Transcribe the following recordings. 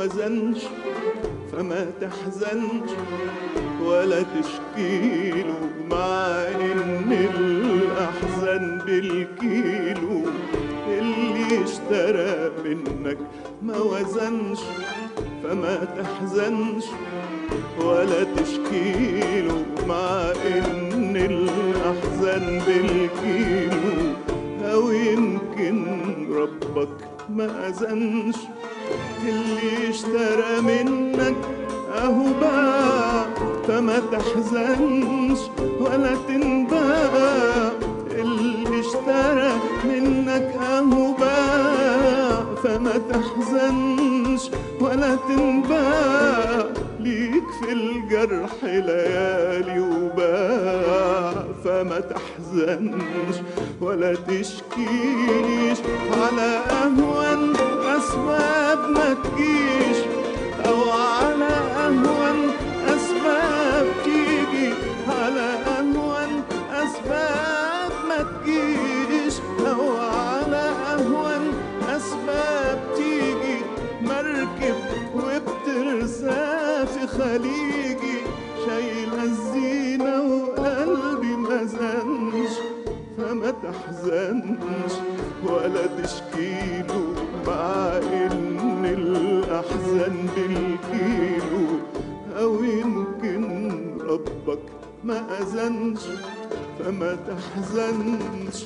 وزنش فما تحزنش ولا تشكيله مع ان الاحزان بالكيلو اللي اشترى منك ما وزنش فما تحزنش ولا تشكيله مع ان الاحزان بالكيلو او يمكن ربك ما اذنش اللي اشترى منك اهو باع فما تحزنش ولا تنباع اللي اشترى منك اهو باع فما تحزنش ولا تنباع ليك في الجرح ليالي وباع فما تحزنش ولا تشكيش على أهون أسباب ما تجيش أو على أهون أسباب تيجي على أهون أسباب ما تجيش أو على أهون أسباب تيجي مركب وبترسى في خليجي شايلة الزينة وقلبي ما زنش فما تحزنش ولا تشكيله مع ان الاحزان بالكيلو او يمكن ربك ما اذنش فما تحزنش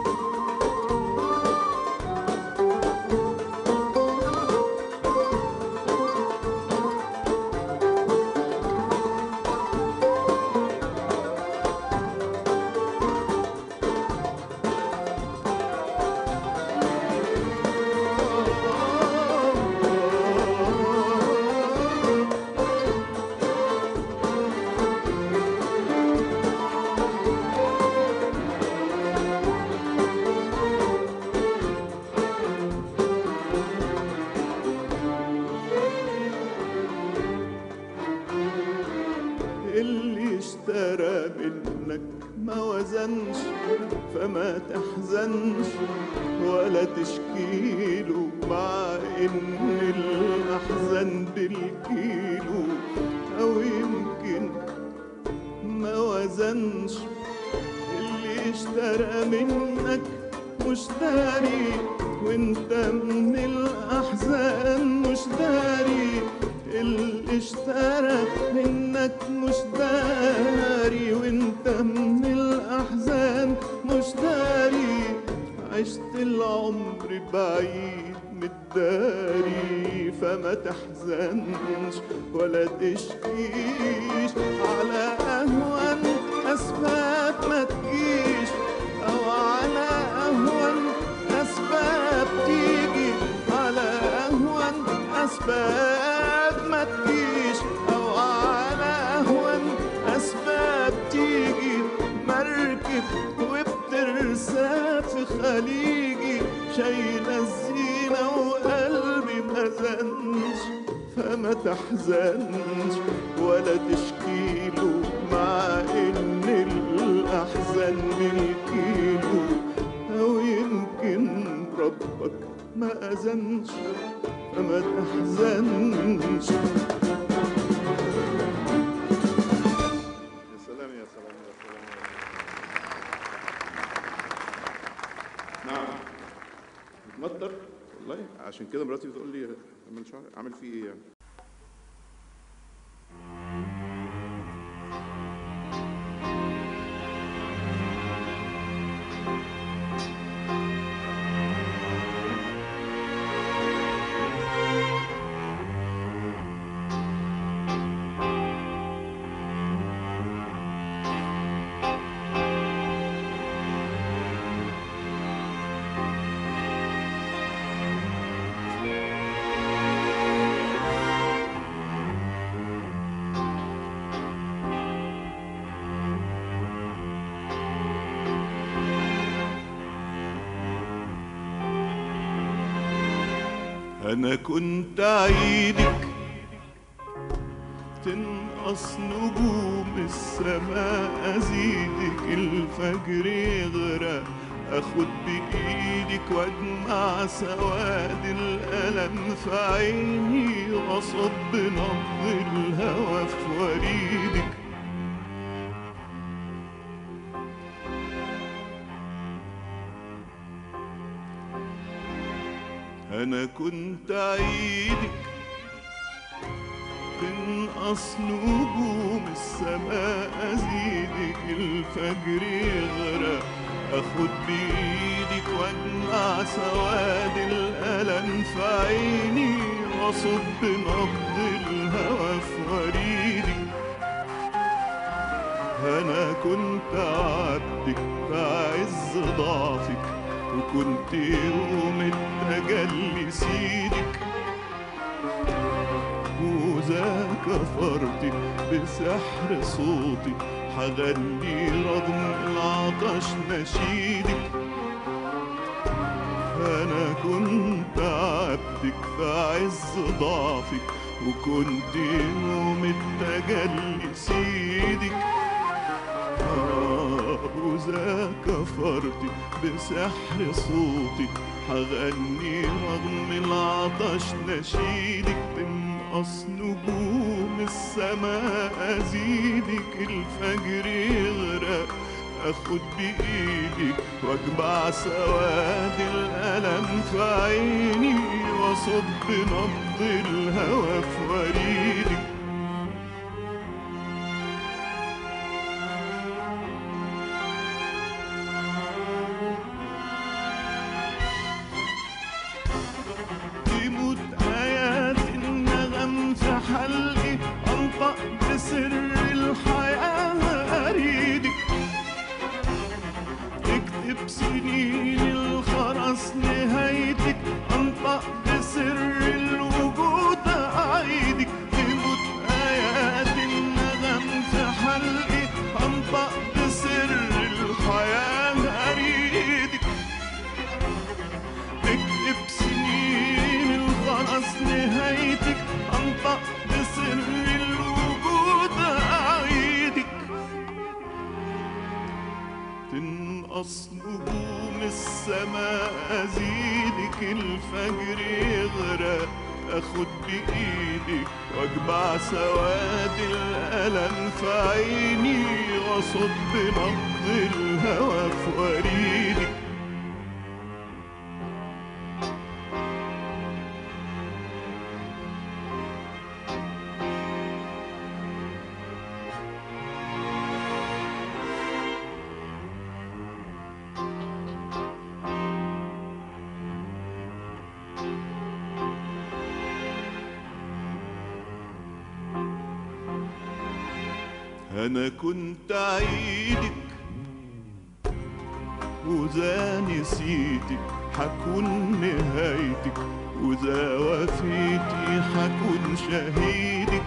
اللي اشترى منك ما وزنش فما تحزنش ولا تشكيله مع ان الاحزان بالكيلو او يمكن ما وزنش اللي اشترى منك مش داري وانت من الاحزان مش داري اللي اشترى منك مش داري وانت من الاحزان مش داري عشت العمر بعيد متداري فما تحزنش ولا تشكيش على اهون اسباب ما تجيش او على اهون اسباب تيجي على اهون اسباب ما تجيش او على اهون اسباب تيجي مركب وبترسى في خليجي شايله الزينه وقلبي ما زنش فما تحزنش ولا تشكيله مع ان الاحزان بالكيلو او يمكن ربك ما اذنش فما تحزنش يا سلام يا سلام يا سلام نعم متمطر والله عشان كده مراتي بتقول لي اعمل شعر اعمل فيه ايه يعني أنا كنت أعيدك تنقص نجوم السماء أزيدك الفجر يغرق أخد بإيدك وأجمع سواد الألم في عيني وصب نبض الهوى في وريدك أنا كنت عيدك تنقص نجوم السماء أزيدك الفجر يغرق أخد بإيدك وأجمع سواد الألم في عيني وأصب نبض الهوى في وريدك أنا كنت عبدك في عز ضعفك وكنت يوم التجلي سيدك وذاك فرتك بسحر صوتي حغني رغم العطش نشيدك أنا كنت عبدك في عز ضعفك وكنت يوم التجلي سيدك آه وذاك فرتي بسحر صوتي حغني رغم العطش نشيدك تنقص نجوم السماء أزيدك الفجر يغرق أخد بإيدك وأجمع سواد الألم في عيني وأصب نبض الهوى في وريدك تموت آيات النغم في حلقي أنطق بسر الحياة أريدك تكتب سنين الخرس نهايتك أنطق بسر الوجود أعيدك تموت آيات النغم في حلقي أنطق بسر الحياة أريدك تكتب سنين الخلاص نهايتك أنطق بسر الوجود أعيدك تنقص نجوم السماء أزيدك الفجر يغرق أخد بإيدك وأجمع سواد الألم في عيني وأصب نبض الهوى في وريدك أنا كنت عيدك وذا نسيتك حكون نهايتك وذا وفيتي حكون شهيدك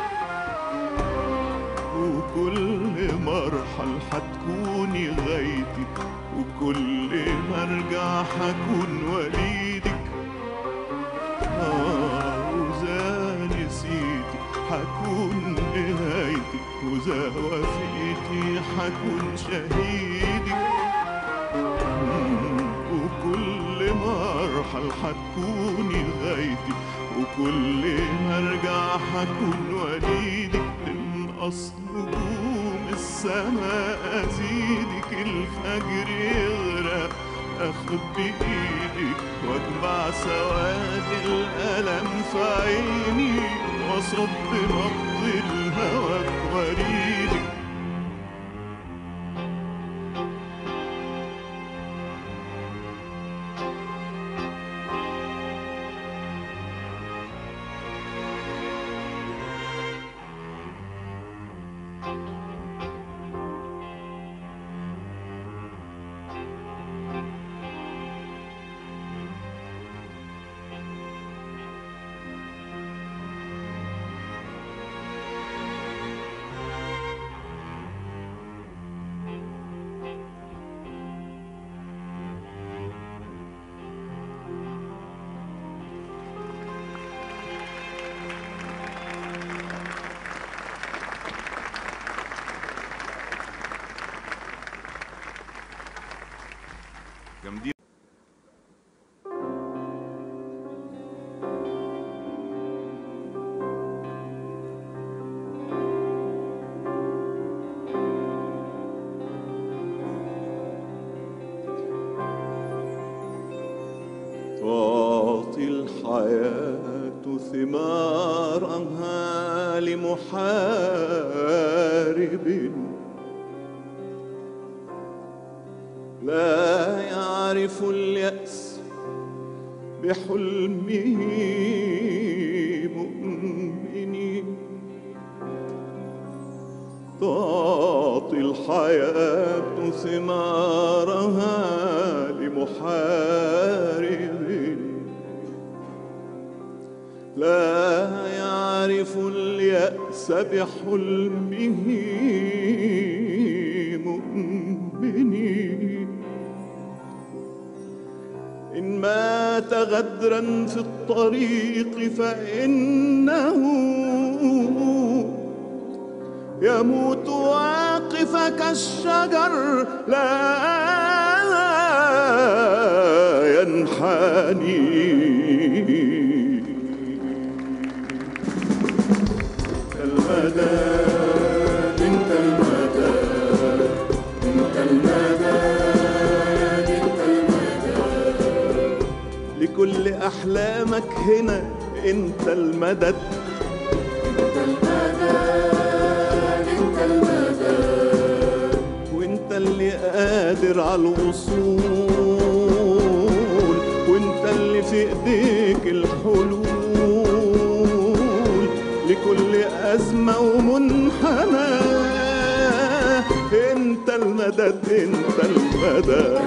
وكل مرحل حتكوني غايتك وكل ما ارجع حكون وليدك آه وذا نسيتك حكون نهايتك وذا وفيتي حكون شهيدك مم، وكل مرحل حتكوني غايتي وكل ما ارجع حكون وليدك تنقص نجوم السماء ازيدك الفجر يغرق اخد بايدك واجمع سواد الالم في عيني واصب نبض الهوى في وريدك ثمارها لمحارب لا يعرف اليأس بحلمه مؤمن تعطي الحياة ثمارها لمحارب لا يعرف اليأس بحلمه مؤمن إن مات غدرا في الطريق فإنه يموت واقف كالشجر لا ينحني المدى انت المدى انت المدى انت المدى لكل احلامك هنا انت المدد انت المدى انت المدى وانت اللي قادر على الوصول وانت اللي في ايديك الحلول لكل أزمة ومنحنى انت المدد انت المدد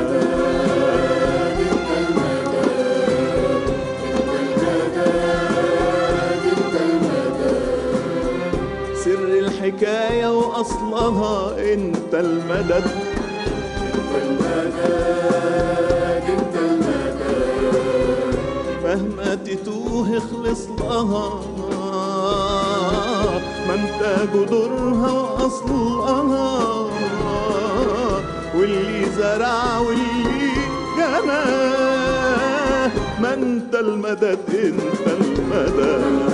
سر الحكاية وأصلها انت المدد انت المدى مهما تتوه اخلص لها ما انت جذورها واصلها واللي زرع واللي جنى ما انت المدد انت المدد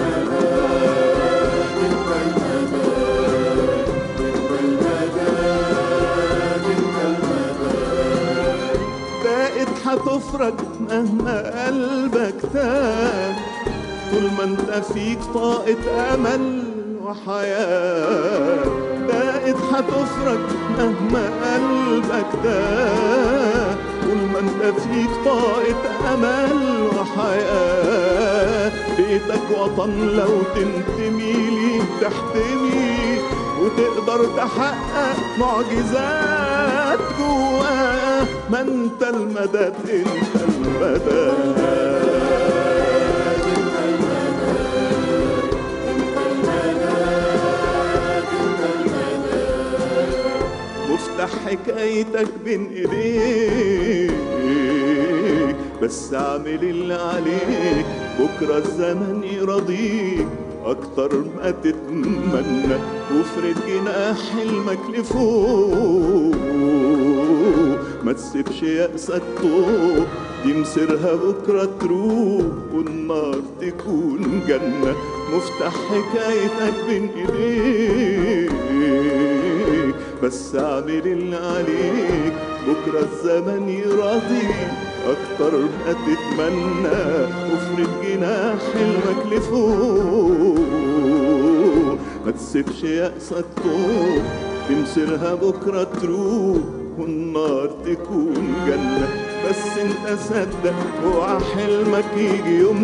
بقت هتفرج مهما قلبك تاه طول ما انت فيك طاقة أمل وحياة بقت هتفرج مهما قلبك تاه طول ما انت فيك طاقة أمل وحياة بيتك وطن لو تنتمي ليه تحتمي وتقدر تحقق معجزات جواه ما انت المدد انت المدد مفتاح حكايتك بين ايديك بس اعمل اللي عليك بكره الزمن يرضيك اكتر ما تتمنى وافرد جناح حلمك لفوق ما تسيبش يأسك طوق دي مصيرها بكرة تروح والنار تكون جنة مفتاح حكايتك بين ايديك بس اعمل اللي عليك بكرة الزمن يراضيك أكتر ما تتمنى وافرد جناح حلمك لفوق ما تسيبش يأسك طوق تمسرها بكرة تروح والنار تكون جنة بس انت صدق اوعى حلمك يجي يوم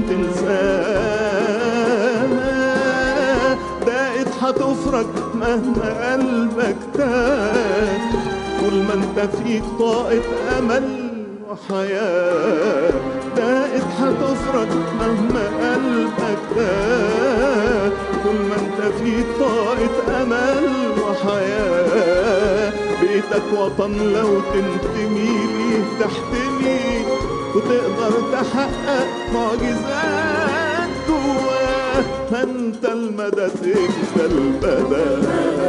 تنساه بقت هتفرج مهما قلبك تاه طول ما انت فيك طاقة أمل وحياة بقت هتفرج مهما قلبك تاه طول ما انت فيك طاقة أمل وحياة بيتك وطن لو تنتمي ليه تحتمي وتقدر تحقق معجزات جواه ما انت المدد انت المدد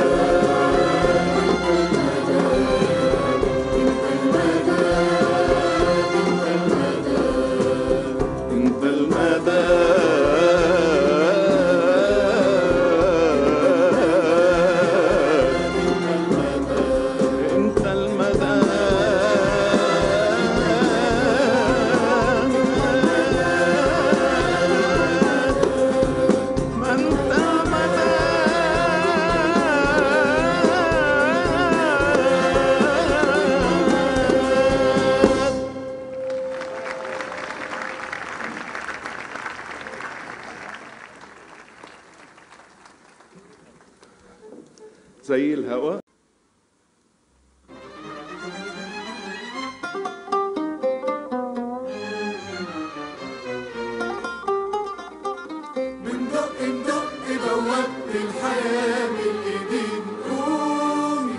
انت المدى انت المدى زي الهوا بندق ندق بوابة الحياة بالإيدين قومي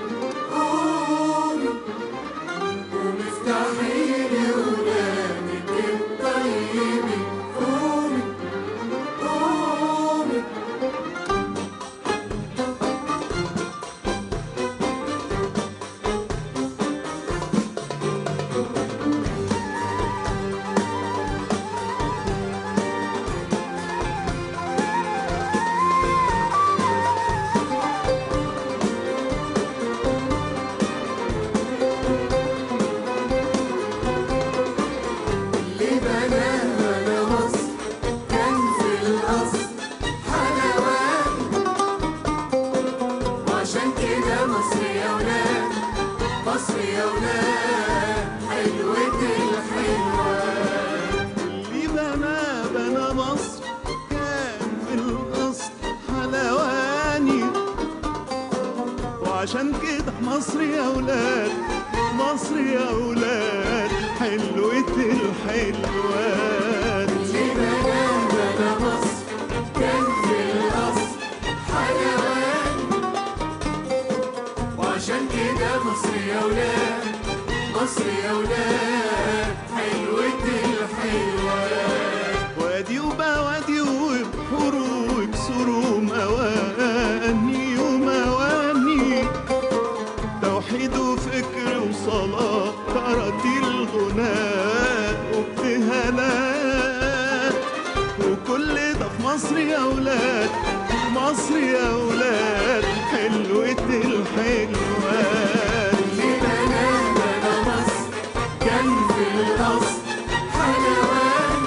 قومي قومي افتحي لي ولادك الطيبين قومي قومي اللي بناه بنا مصر كان في الأصل حلوان وعشان كده مصر يا ولاد مصر يا ولاد حلوة الحلوان اللي بنى بنى مصر كان في الأصل حلواني وعشان كده مصر يا ولاد مصر يا ولاد حلوة الحلوان اللي بناه بنا مصر كان في الأصل حيوان وعشان كده مصر يا ولاد مصر يا ولاد حلوة الحلوان وادي وبوادي وبحور وكسور ومواني ومواني توحيد وفكر وصلاة ترتيل غناء وابتهالات وكل ده في مصر يا ولاد مصر يا ولاد حلوة الحلوان اللي بناه بنا مصر كان في الأصل حلوان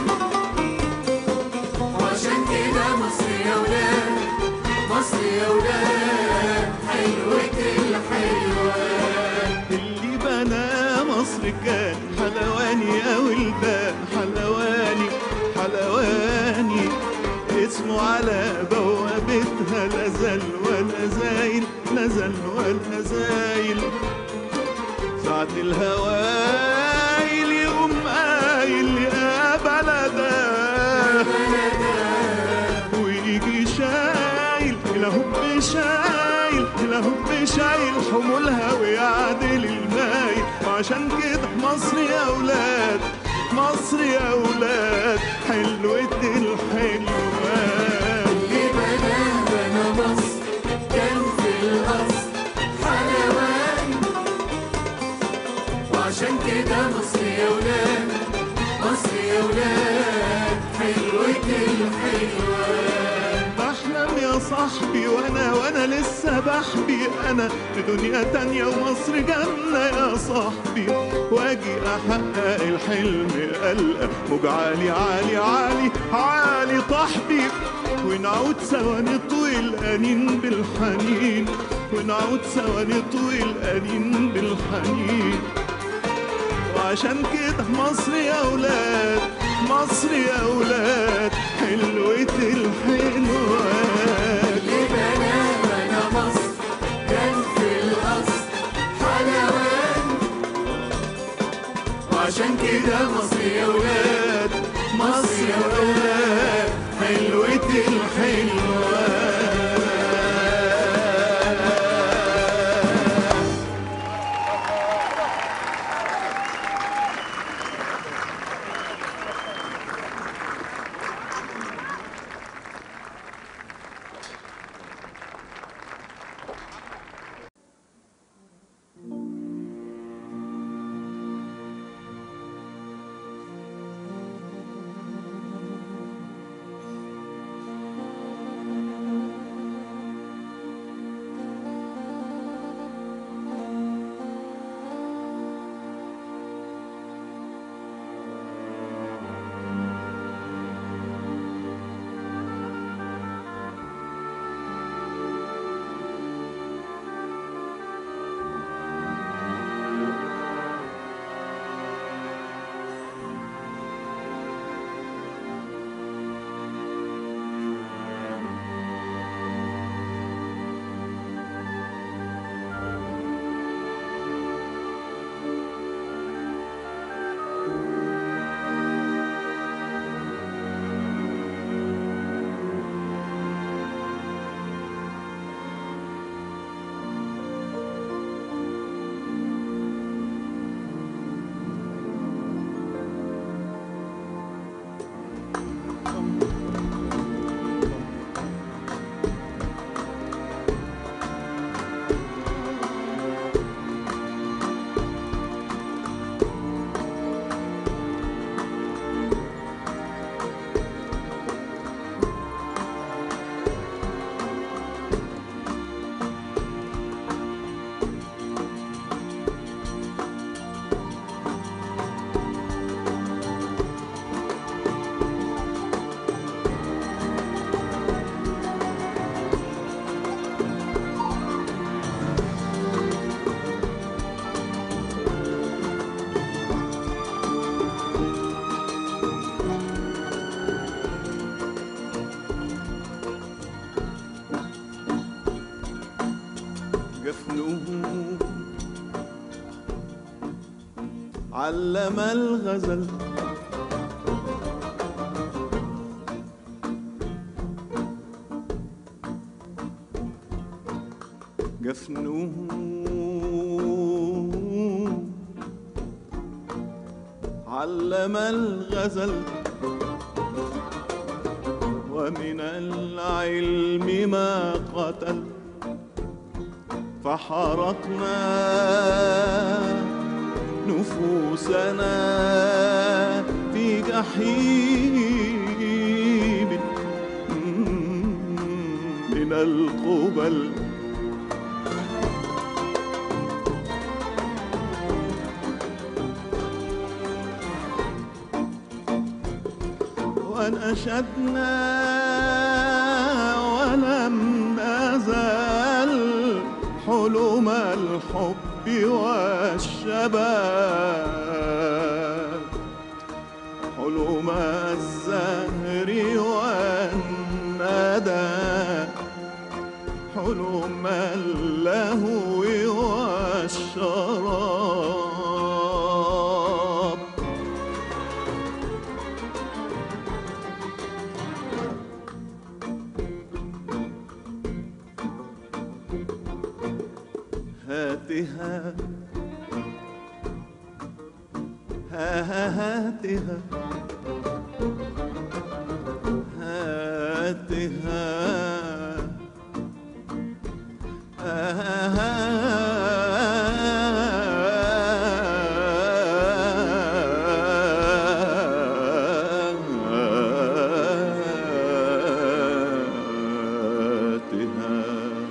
وعشان كده مصر يا ولاد مصر يا ولاد حلوة الحلوان اللي بنى مصر كان حلواني يا ولدان حلواني حلواني اسمه على بوابتها لازال ولا زايل نزل ولا زايل ساعة الهوايل يقوم قايل يا بلدا ويجي شايل الهب شايل الهب شايل حمولها ويعدل المايل وعشان كده مصر يا ولاد مصر يا ولاد حلوة الحلوان اللي بناه بنا مصر كان في الأصل حلوان وعشان كده مصر يا ولاد مصر يا ولاد حلوة الحلوان بحلم يا صاحبي وانا وانا لسه بحبي انا في دنيا تانية ومصر جنة يا صاحبي واجي احقق الحلم قلقة موج عالي عالي عالي عالي طحبي ونعود سوا نطوي الانين بالحنين ونعود سوا نطوي الانين بالحنين وعشان كده مصر يا ولاد مصر يا ولاد حلوة الحلوات اللي بناه بنا مصر كان في الأصل حلوان وعشان كده مصر يا ولاد مصر يا ولاد حلوة الحلوات جفنه علم الغزل جفنه علم الغزل ومن العلم ما قتل فحرقنا نفوسنا في جحيم من القبل ونشدنا ولم نزل حلم الحب والشباب حلم الزهر والندى حلم اللهو والشراب هاتها هاتها هاتها هاتها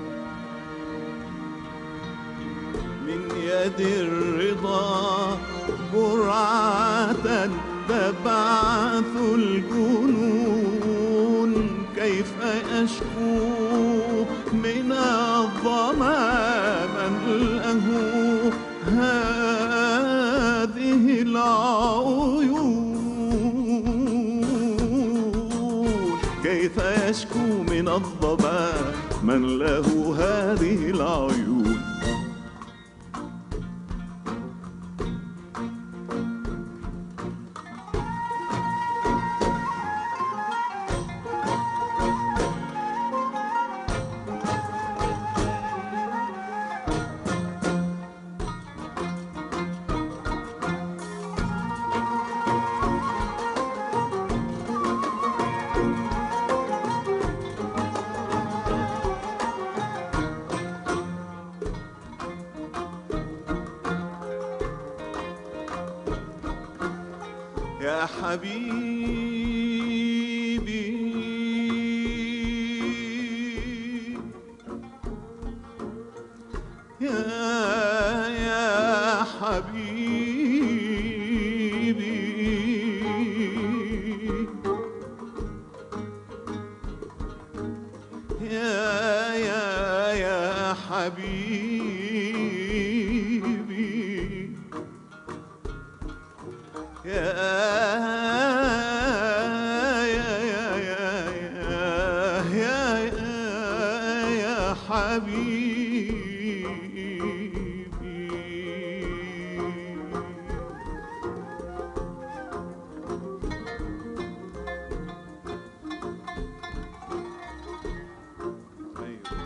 من يد الرضا برعة تبعث الجنون كيف أشكو من الظما من له هذه العيون كيف يشكو من الظما من له هذه العيون يا حبيبي يا يا حبيبي يا يا يا حبيبي يا يا يا يا يا يا يا حبيبي أيوة.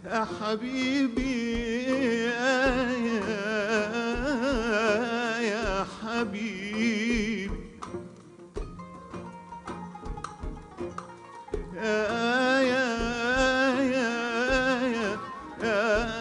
يا حبيبي يا يا حبيبي يا يا يا يا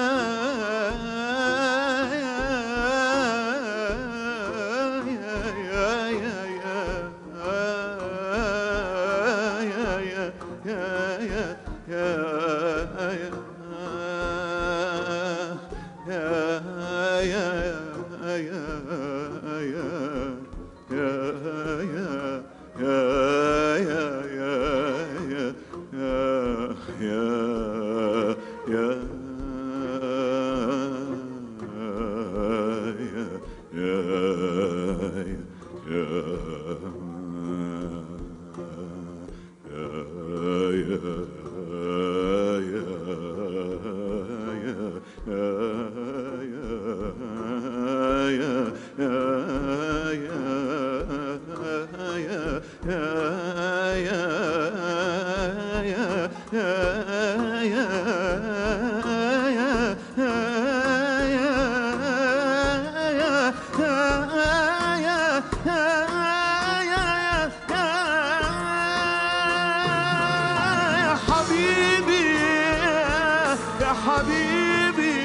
يا حبيبي يا حبيبي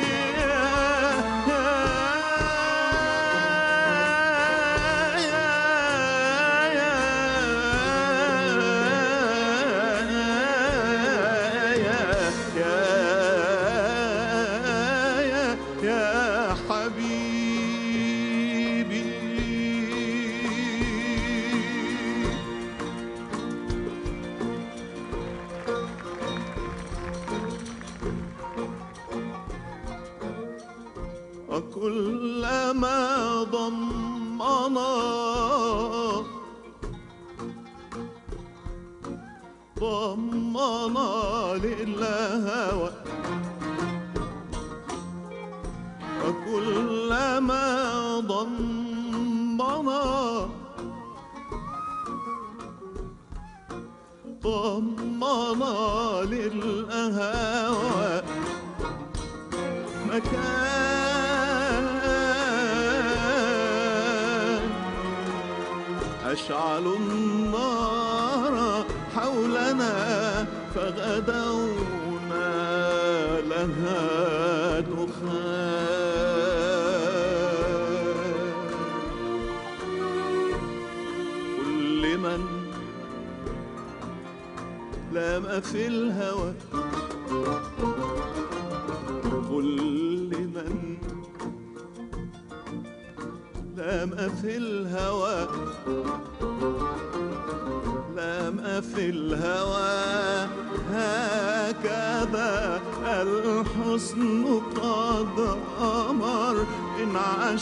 يا حبيبي وكلما ضمنا ضمنا للهوى وكلما ضمنا ضمنا للهوى مكان أشعلوا النار حولنا فغدونا لها دخان كل من لام في الهوى كل من لام في الهوى لام في الهوى هكذا الحسن قد أمر إن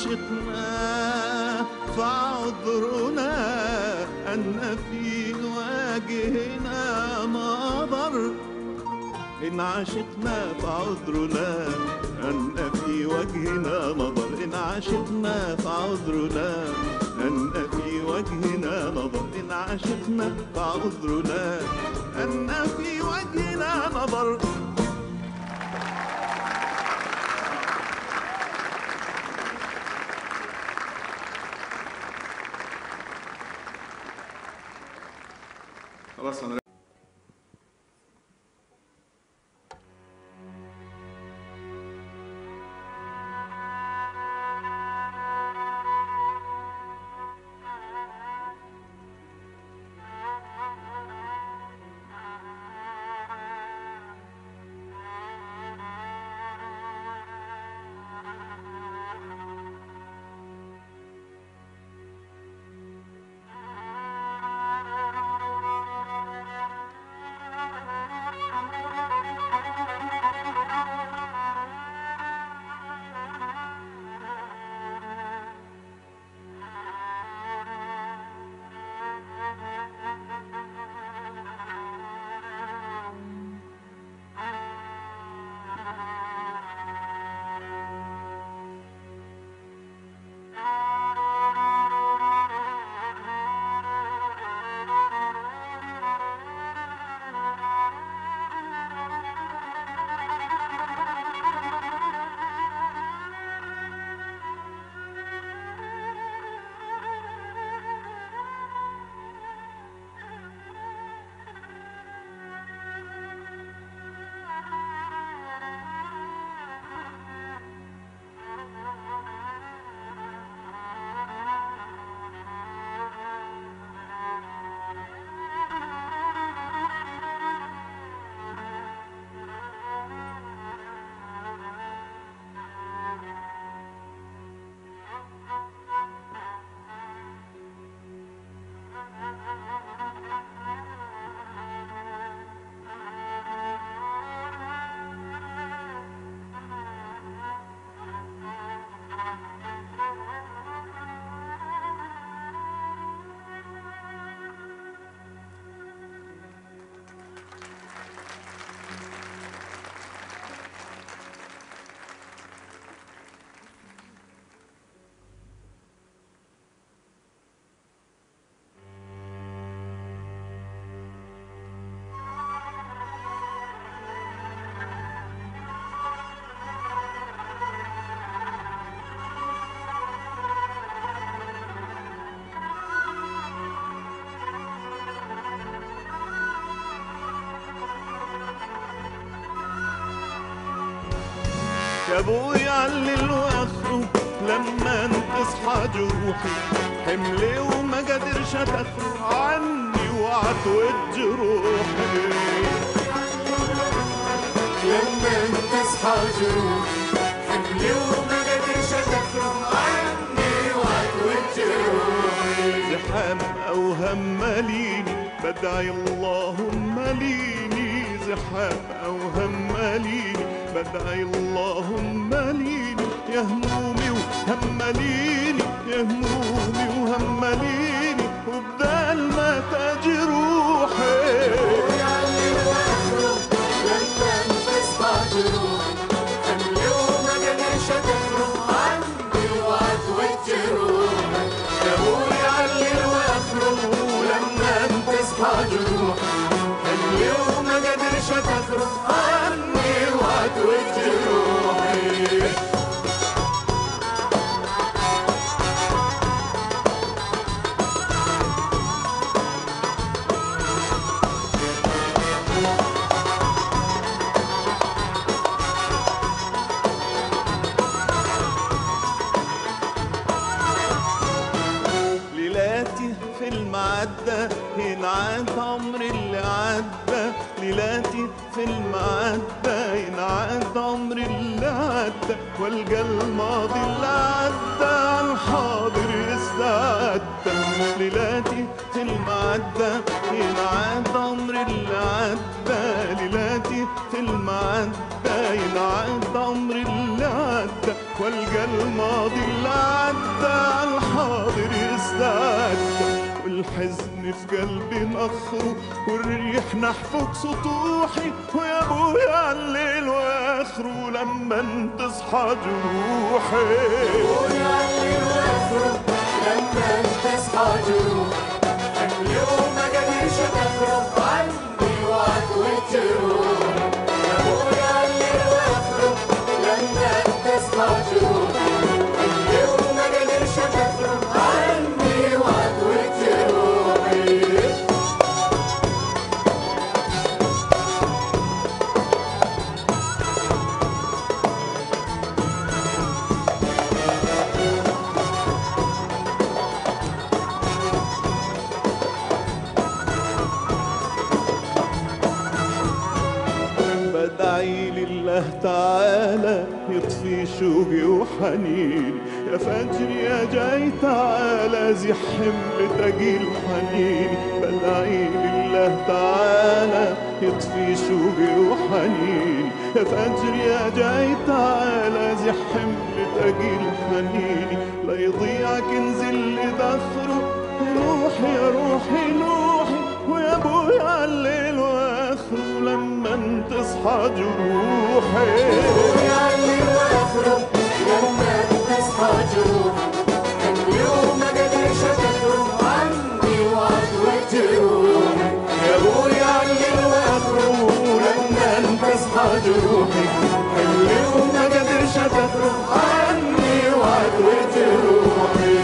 عشقنا فعذرنا أن في وجهنا نظر إن عشقنا فعذرنا أن في وجهنا نظر إن عشقنا فعذرنا أن في وجهنا نظر إن عشقنا فعذرنا أن في وجهنا نظر خلاص انا يا ابويا علل واخره لما تصحى جروحي حملي وما قدرش اتخلى عني وعتوت جروحي لما تصحى جروح حملي وما قدرش تفرق عني وعدوت روحي زحام اوهام ماليني بدعي اللهم ليني زحام اوهام ماليني بدعي اللهم ليني يا همومي وهمليني يا همومي وهمليني وبدال ما تجروحي ويعلي واخره لما تصحى جروح حملي وما قدرش تفرق عني وعدوت روحي يا ابوي علي واخره لما تصحى جروح حملي وما قدرش تفرق عني وعدوت روحي ليلاتي في المعدة ينعاد عمر اللي عدى ليلاتي في المعدة ينعاد عمر اللي عدى والقى الماضي اللي عدى على الحاضر يستعدى ليلاتي في المعدة ينعاد عمر اللي عدى ليلاتي في المعدة ينعاد عمر اللي عدى والقى الماضي اللي عدى على الحاضر يستعدى والحزن في قلبي نخره والريح نحفك سطوحي ويا ابويا على الليل واخره لما تصحى جروحي ويعلي واخره لما تصحى جروح حملي وما قدرش تفرق عني وعدوت روحي يا ابويا علي واخره لما تصحى جروح حملي وما قدرش تفرق عني وعدوت روحي بدعي لله تعالى يطفي شوقي وحنيني يا فجر يا جاي تعالى زي حمل تقيل حنيني بدعي لله تعالى يطفي شوقي وحنيني يا فجر يا جاي تعالى زي حمل تقيل حنيني لا يضيع كنز اللي دخره روحي يا روحي روحي ويا ابويا على الليل واخره لما تصحى جروحي ويعلي واخره لما تصحى جروح حملي وما قدرش تفرق عني وعدوت روحي يا ابويا على الليل واخره لما تصحى جروحي اللي وما قدرش تفرق عني وعدوة روحي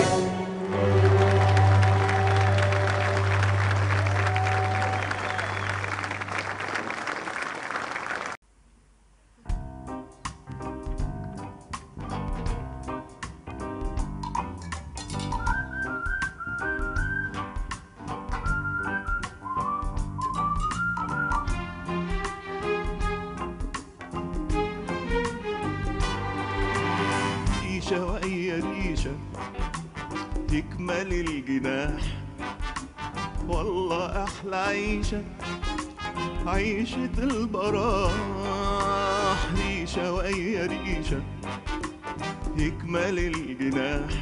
ريشة وأي ريشة تكمل الجناح والله أحلى عيشة عيشة البراح ريشة وأي ريشة يكمل الجناح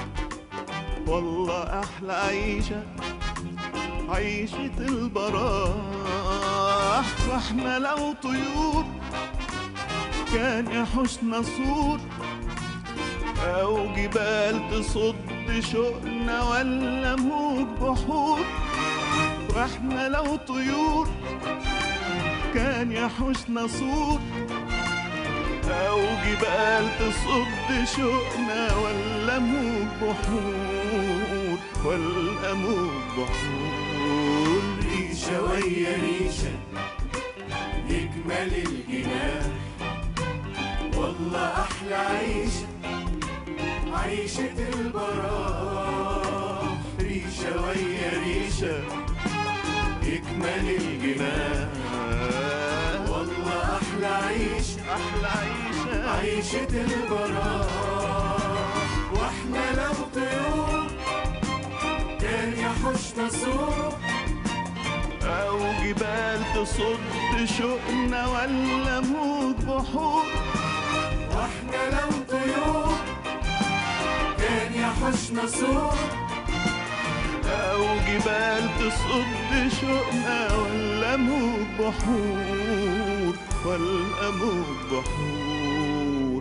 والله أحلى عيشة عيشة البراح واحنا لو طيور كان يحوشنا صور أو جبال تصد شوقنا ولا موج بحور واحنا لو طيور كان يحوشنا صور أو جبال تصد شوقنا ولا موج بحور ولا موج بحور ريشة ويا ريشة يكمل الجناح والله والله أحلى عيشة عيشة البراح ريشة ويا ريشة يكمل الجنان والله أحلى عيشة أحلى عيشة عيشة البراح واحنا لو طيور كان يحوشنا سوق أو جبال تصد شوقنا ولا موج بحور واحنا لو طيور كان يحوشنا سوق أو جبال تصد شوقنا ولا موج بحور ولا موج بحور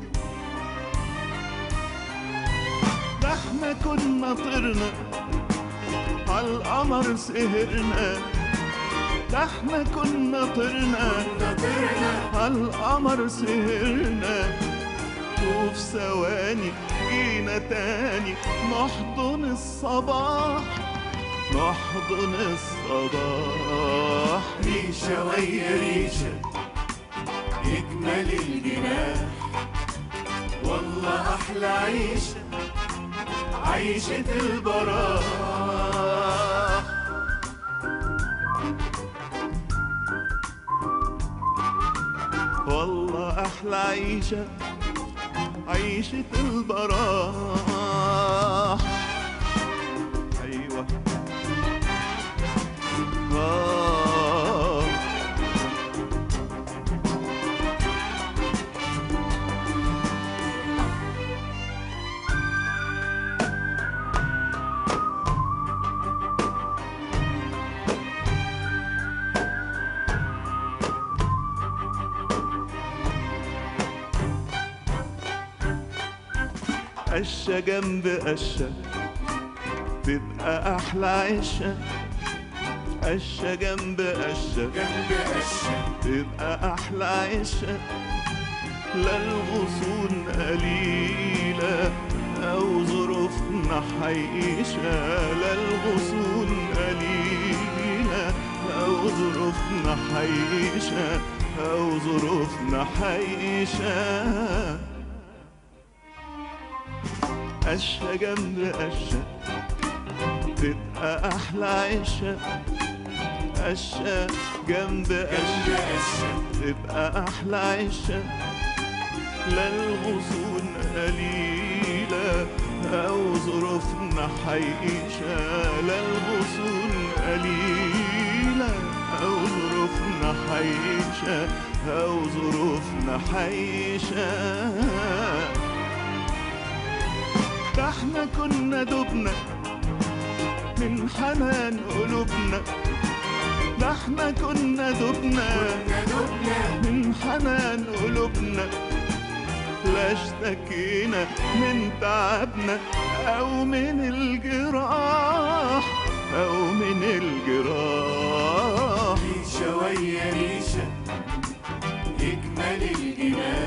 ده احنا كنا طرنا عالقمر سهرنا ده احنا كنا طرنا نطرنا عالقمر سهرنا وفي ثواني جينا تاني نحضن الصباح نحضن الصباح ريشة ويا ريشة يكمل الجناح والله أحلى عيشة عيشة البراح والله أحلى عيشة عيشة البراح أيوة آه قشة جنب قشة تبقى أحلى عشة قشة جنب قشة جنب قشة تبقى أحلى عشة لا الغصون قليلة أو ظروفنا حيشة لا الغصون قليلة أو ظروفنا حيشة أو ظروفنا حيشة قشة جنب قشة تبقى أحلى عشة قشة جنب جنب قشة قشة تبقى أحلى عشة لا الغصون قليلة أو ظروفنا حيشة لا الغصون قليلة أو ظروفنا حيشة أو ظروفنا حيشة ده احنا كنا دبنا من حنان قلوبنا ده احنا كنا دبنا ندبنا من حنان قلوبنا لا اشتكينا من تعبنا او من الجراح او من الجراح ريشة ويا ريشة يكمل الجناح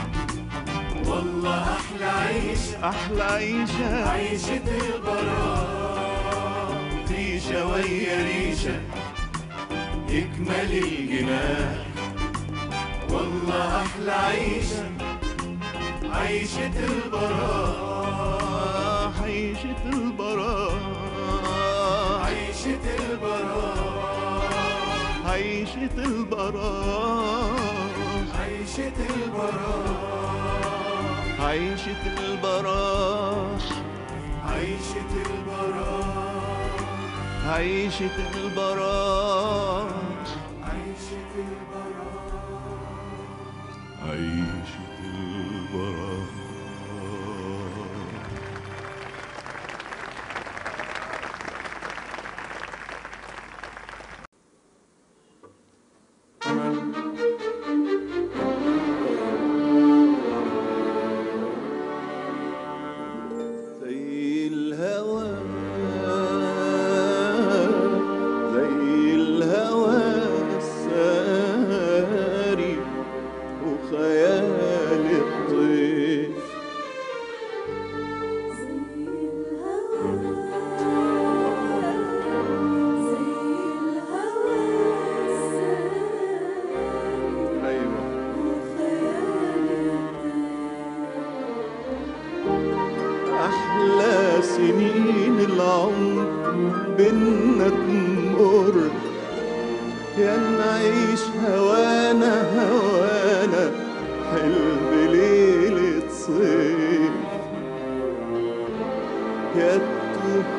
والله أحلى عيشة احلى عيشة عيشة البراح ريشة ويا ريشة يكمل الجناح والله أحلى عيشة عيشة البراح عيشة البراح عيشة البراح عيشة البراح عيشة البراح عيشة البراح عيشة البراح عيشة البراح عيشة البراح عيشة البراح زي الهوى زي الهوى الساري وخيال الطير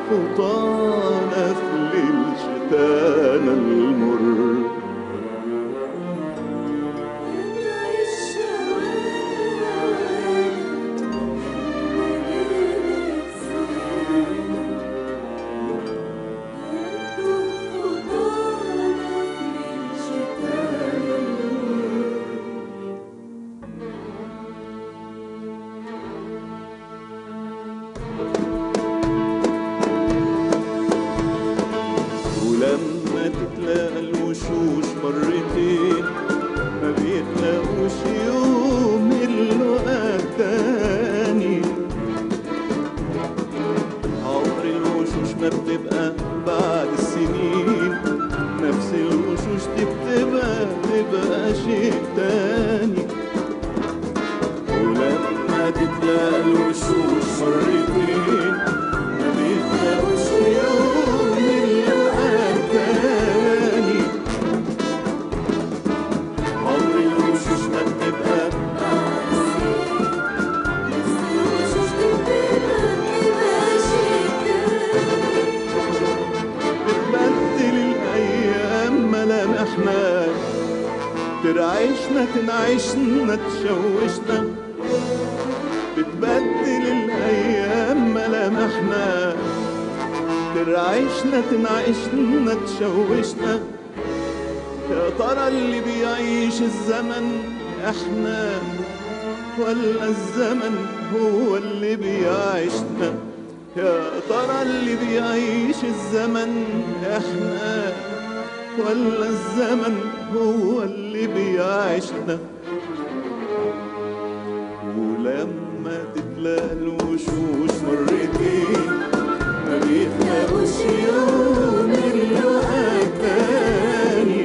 خطانا في ليل شتانا المر ولما تتلاقى الوشوش مرتين ما بيتلاقوش يوم اللقا التاني عمر الوشوش ما بتبقى بعد السنين نفس الوشوش دي بتبقى تبقى شيء تاني ولما تتلاقى الوشوش مرتين ما بيتلاقوش يوم اللقا التاني عمر الوشوش ما بتبقى بتبدل الأيام ملامحنا ترعشنا تنعشنا تشوشنا بتبدل الأيام ملامحنا ترعشنا تنعشنا تشوشنا يا ترى اللي بيعيش الزمن احنا ولا الزمن هو اللي بيعيشنا يا ترى اللي بيعيش الزمن احنا ولا الزمن هو اللي بيعيشنا ولما تتلاقى الوشوش مرتين ما بيتلاقوش يوم اللقا التاني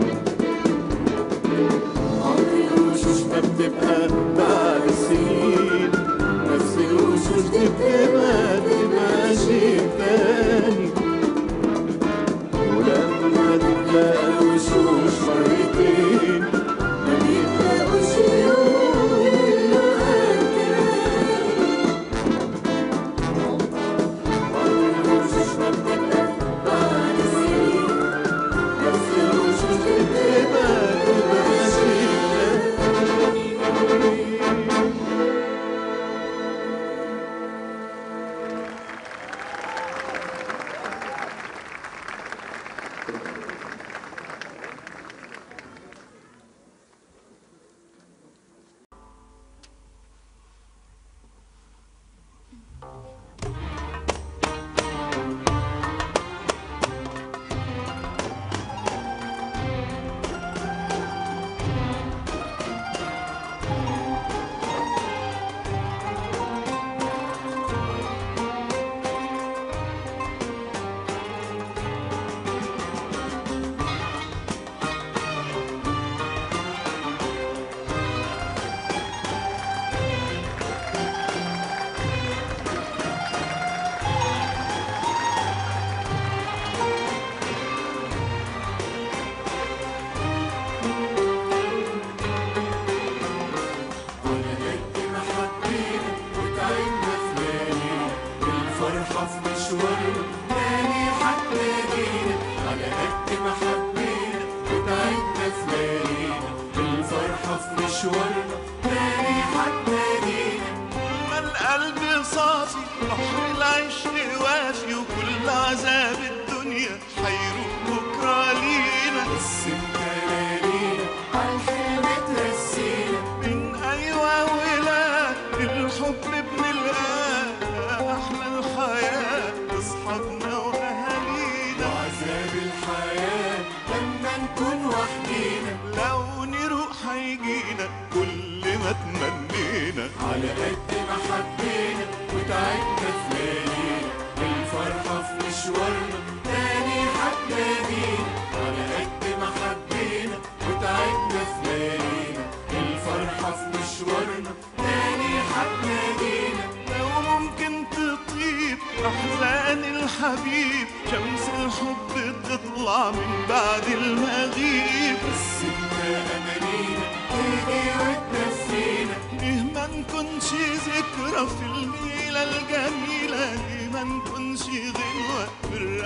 عمر الوشوش ما بتبقى بعد السنين نفس الوشوش دي بتبقى تبقى شيء تاني ولما تتلاقى الوشوش مرتين ما بيتلاقوش يوم اللقا عمر الوشوش ما بتبقى بعد السنين نفس الوشوش دي بتبقى تبقى شيء تاني على قد ما حبينا وتعبنا في ليالينا الفرحة في مشوارنا تاني هتلاقينا على قد ما حبينا وتعبنا في ليالينا الفرحة في مشوارنا تاني هتلاقينا ما القلب صافي بحر العشق وافي وكل عذاب الدنيا حيروح بكرة لينا بس انت ليالينا عالحلم ترسينا من أيوة ولا الحب بنلقاه أحلى الحياة أصحابنا وأهالينا وعذاب الحياة لما نكون وحدينا لو نروح هيجينا كل ما تمنينا على قد ما حبينا وتعبنا في ليالينا الفرحة في مشوارنا تاني هتلاقينا على قد ما حبينا وتعبنا في ليالينا الفرحة في مشوارنا تاني هتلاقينا لو ممكن تطيب أحزان الحبيب شمس الحب تطلع من بعد المغيب بس انت امانينا تيجي وتنسينا ليه ما نكونش ذكرى في الليلة الجميلة ليه ما نكونش غنى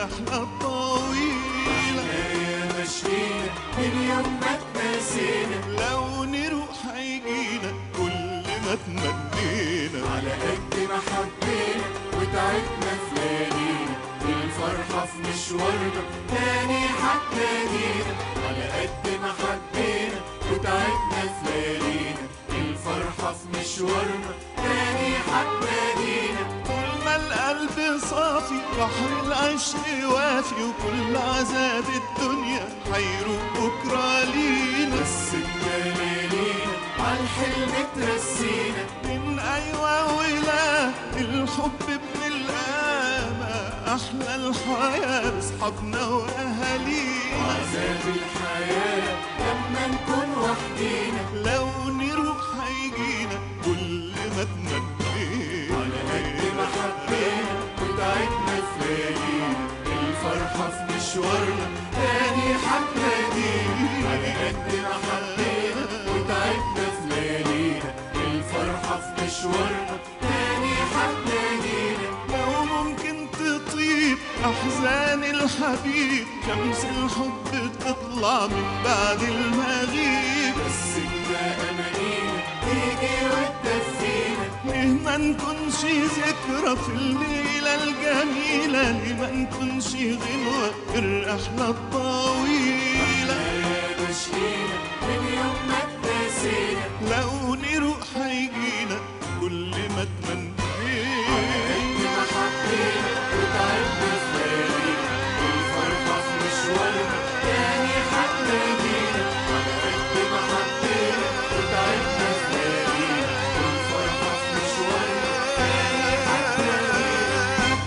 الرحلة الطويلة يا مشينا من يوم ما اتنسينا لو نروح هيجينا كل ما تمنينا على قد ما حبينا وتعبنا في ليالينا الفرحة في مشوارنا تاني هتنادينا على قد ما حبينا وتعبنا في ليالينا الفرحة في مشوارنا تاني هتنادينا طول ما القلب صافي بحر العشق وافي وكل عذاب الدنيا هيروح بكرة لينا بس ليالينا عالحلم ترسينا من أيوة ولا الحب ابن القامة أحلى الحياة بأصحابنا وأهالينا عذاب الحياة لما نكون وحدينا لو نروح هيجينا كل ما تمنينا على قد ما حبينا وتعبنا في ليالينا الفرحة في مشوارنا تاني هتنادينا على قد ما حبينا وتعبنا في ليالينا الفرحة في مشوارنا تاني هتنادينا لو ممكن تطيب أحزان الحبيب شمس الحب تطلع من بعد المغيب بس انت أمانينا تيجي وتدفينا ليه ما نكونش ذكرى في الليلة الجميلة ليه ما نكونش غنوة في الرحلة الطويلة يا مشينا من يوم ما اتنسينا لو نروح هيجينا كل ما تمنينا ما حبينا وتعبنا في ليالينا الفرحة في مشوارنا تاني هتنادينا على قد ما حبينا وتعبنا في ليالينا الفرحة في مشوارنا تاني هتنادينا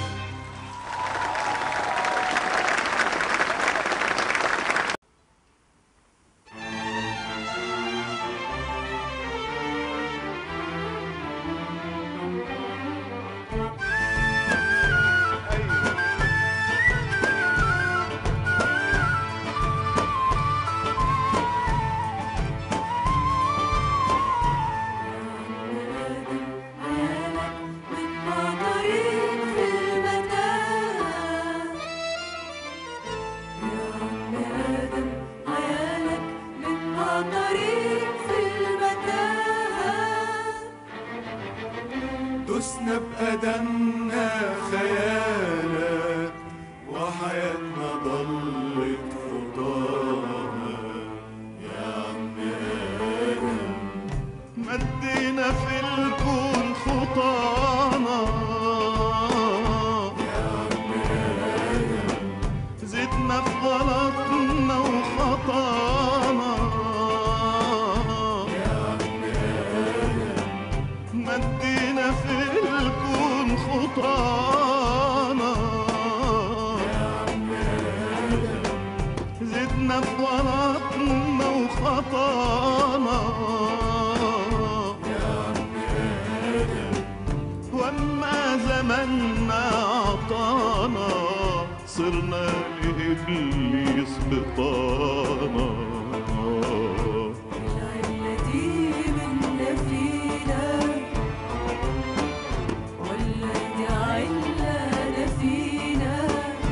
دسنا بقدمنا خيالك وحياتنا ضلت خطانا يا عم آدم مدينا في الكون خطانا زدنا في غلطنا وخطانا مدينا في الكون خطانا زدنا في غلطنا وخطانا واما زمنا عطانا صرنا لابليس بطانا التي منا فينا والتي علنا فينا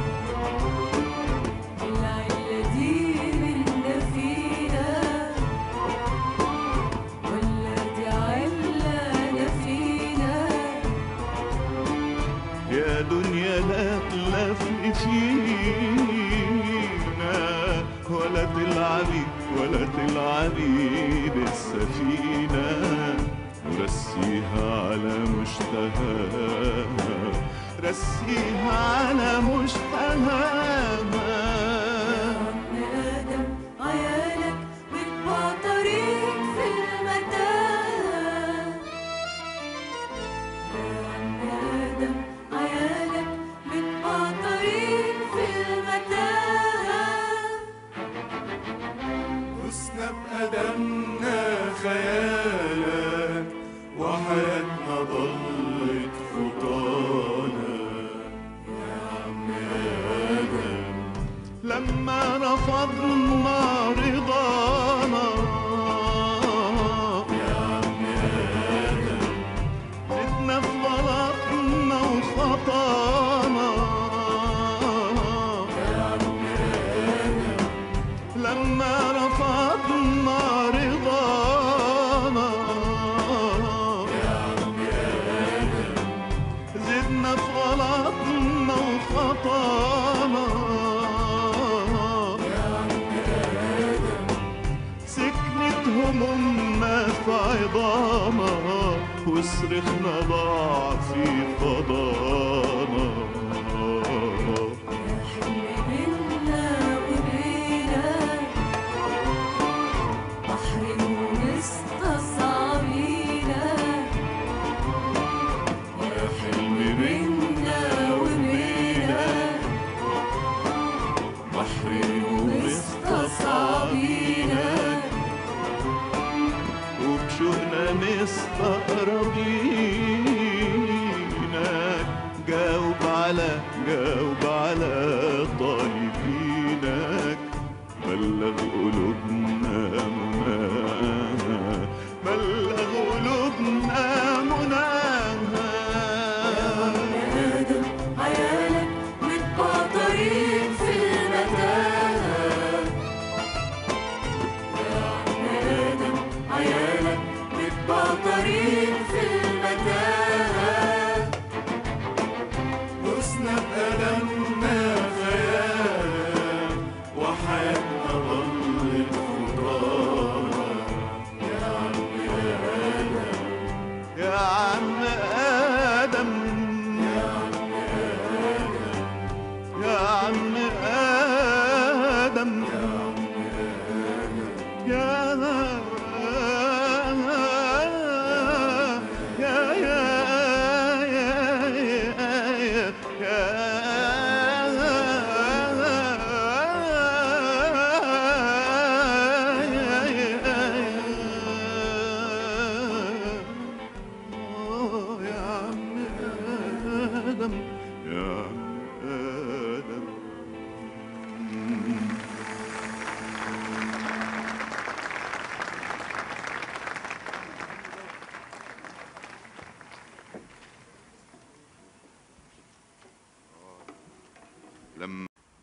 التي منا فينا والتي علنا فينا يا دنيا لا تلفي فينا ولا تلعبي ولا تلعبي بالسفينة ورسيها على مشتهاها رسيها على مشتهاها ابن آدم عيالك بتبع طريق في المتاهة يا ابن آدم عيالك بتبع طريق في المتاهة دسنا بقدمنا خيالك وحياتنا ضلت خطانا يا عم آدم لما رفضنا رضانا زدنا في غلطنا وخطانا همومنا في عظامها وصرخنا ضاع في فضانا بينا وبينك بحر مستصعبينا يا حلم بينا وبينك بحر مستصعبينا وبشوقنا مستقربينك جاوب على جاوب على طالبينك بلغ قلوبنا مناها بلغ قلوبنا مناها آدم عيالك متبطرين في المتاهة يا عم آدم عيالك متبطرين في المتاهة حسنا بألمنا خيال وحياتنا ضلت فطرانة يا عم آدم يا عم آدم يا عم آدم يا يا يا يا يا عم آدم يا عم آدم لما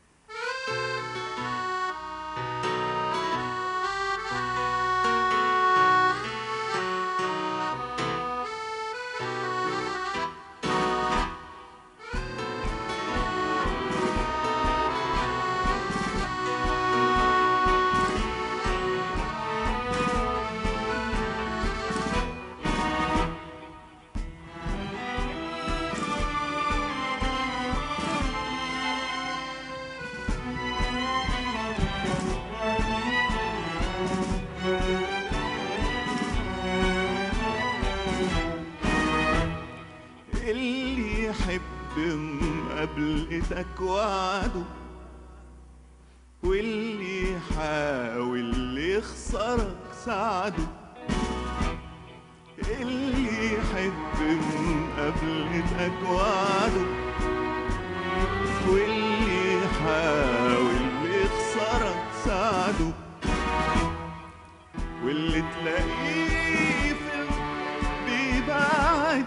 اللي يحب مقابلتك وعده واللي يحاول يخسرك ساعده اللي يحب مقابلتك وعده واللي يحاول يخسرك ساعده واللي تلاقيه في بيبعد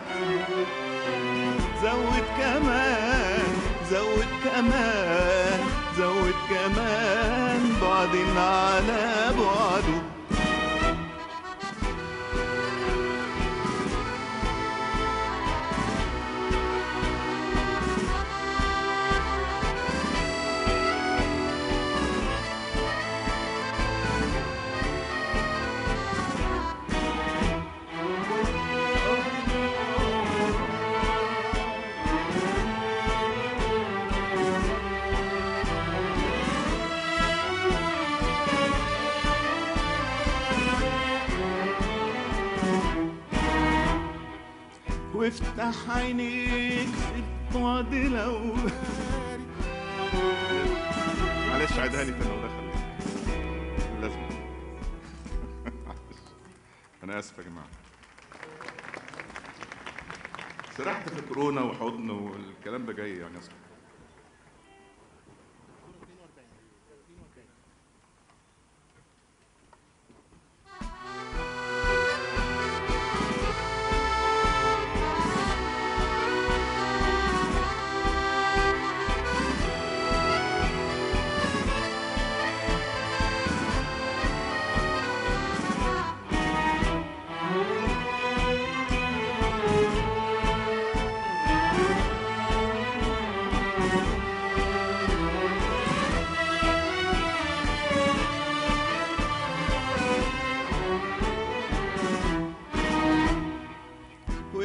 زود كمان زود كمان زود كمان بعدين على بعده وافتح عينيك في البعد لو معلش عيدها لي تاني الله يخليك لازم معلش. انا اسف يا جماعه سرحت في كورونا وحضن والكلام ده جاي يعني اصلا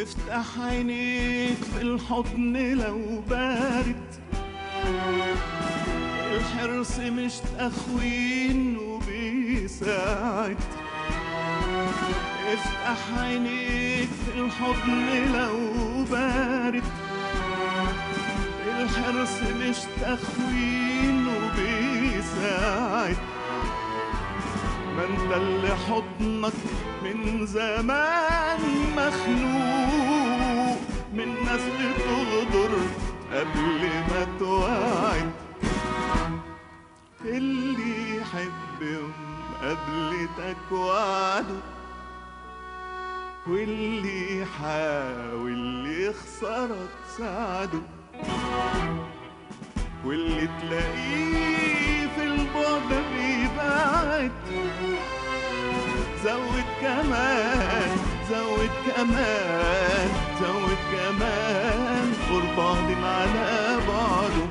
افتح عينيك في الحضن لو بارد الحرص مش تخوين وبيساعد افتح عينيك في الحضن لو بارد الحرص مش تخوين وبيساعد ما انت اللي حضنك من زمان مخنوق من ناس بتغدر قبل ما توعد اللي يحب قبلتك وعده واللي يحاول يخسرك ساعده واللي تلاقيه في البعد بيبعد زود كمان زود كمان زود كمان قربان على بعضه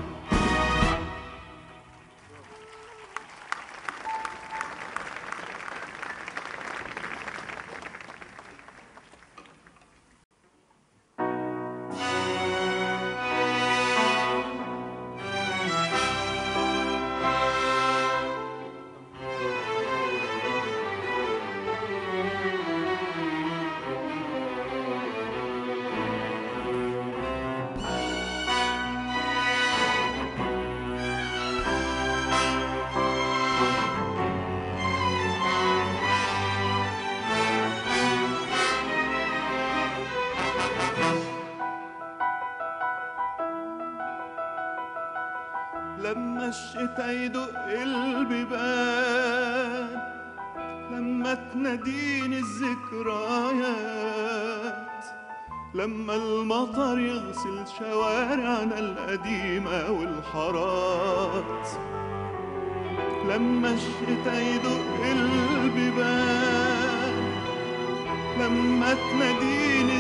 لما الشتا يدق البيبان لما تناديني الذكريات لما المطر يغسل شوارعنا القديمة والحارات لما الشتا يدق البيبان لما تناديني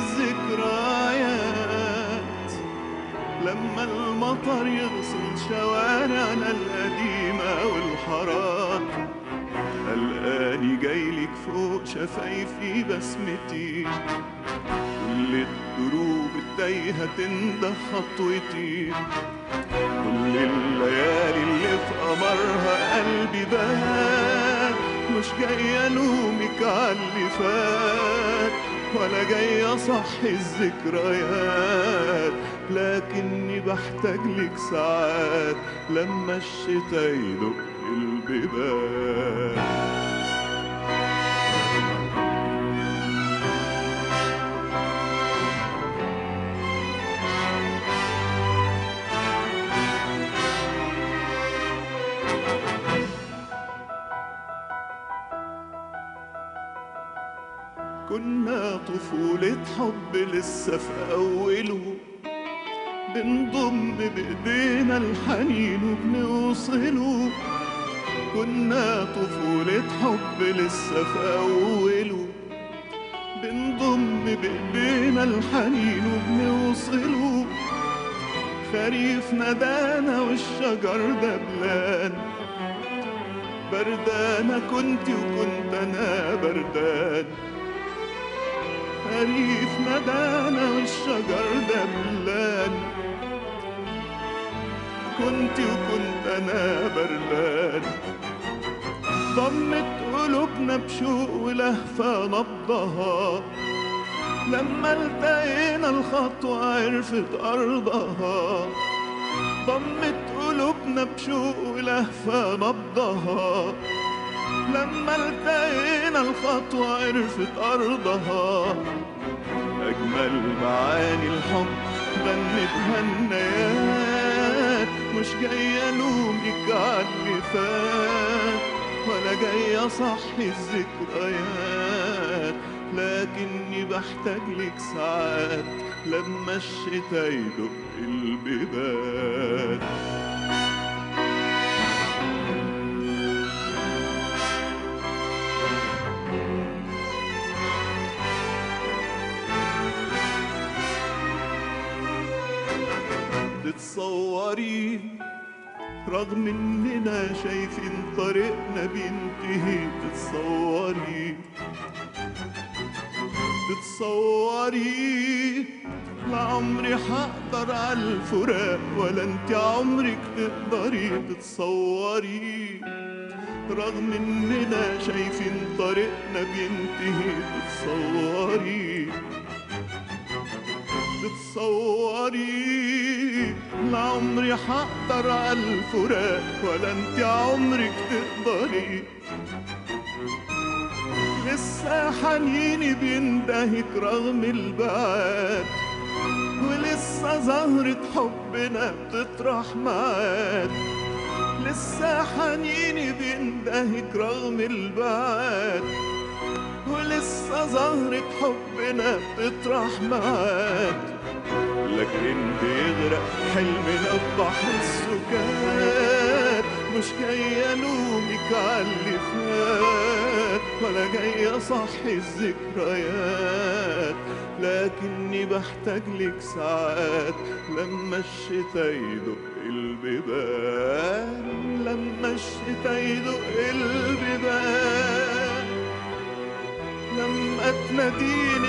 الذكريات لما المطر يغسل شوارعنا القديمة والحارات قلقاني جايلك فوق شفايفي بسمتي كل الدروب التايهة تنده خطوتي كل الليالي اللي في قمرها قلبي بات مش جاي الومك على اللي فات ولا جاي اصحي الذكريات لكني بحتاج لك ساعات لما الشتا يدق البيبان كنا طفولة حب لسه في أوله بنضم بإيدينا الحنين وبنوصله كنا طفولة حب لسه في أوله بنضم بإيدينا الحنين وبنوصله خريف ندانا والشجر دبلان بردانة كنت وكنت أنا بردان خريف ندانا والشجر دبلان كنت وكنت أنا بردان ضمت قلوبنا بشوق ولهفة نبضها لما التقينا الخطوة عرفت أرضها ضمت قلوبنا بشوق ولهفة نبضها لما التقينا الخطوة عرفت أرضها أجمل معاني الحب غنتها النيات مش جاي ألومك على اللي فات ولا جاي أصحي الذكريات لكني بحتاج لك ساعات لما الشتا يدق البيبان تتصوري رغم اننا شايفين طريقنا بينتهي تتصوري تتصوري لا عمري حقدر على الفراق ولا انت عمرك تقدري تتصوري رغم اننا شايفين طريقنا بينتهي تتصوري تتصوري لا عمري حقدر على الفراق ولا انت عمرك تقدري لسه حنيني بيندهك رغم البعاد ولسه زهرة حبنا بتطرح معاد لسه حنيني بيندهك رغم البعاد ولسه زهرة حبنا بتطرح معاد لكن بيغرق حلمنا ببحر السكات مش جاي الومك على اللي فات ولا جاي اصحي الذكريات لكني بحتاج لك ساعات لما الشتا يدق البيبان لما الشتا يدق البيبان لما تناديني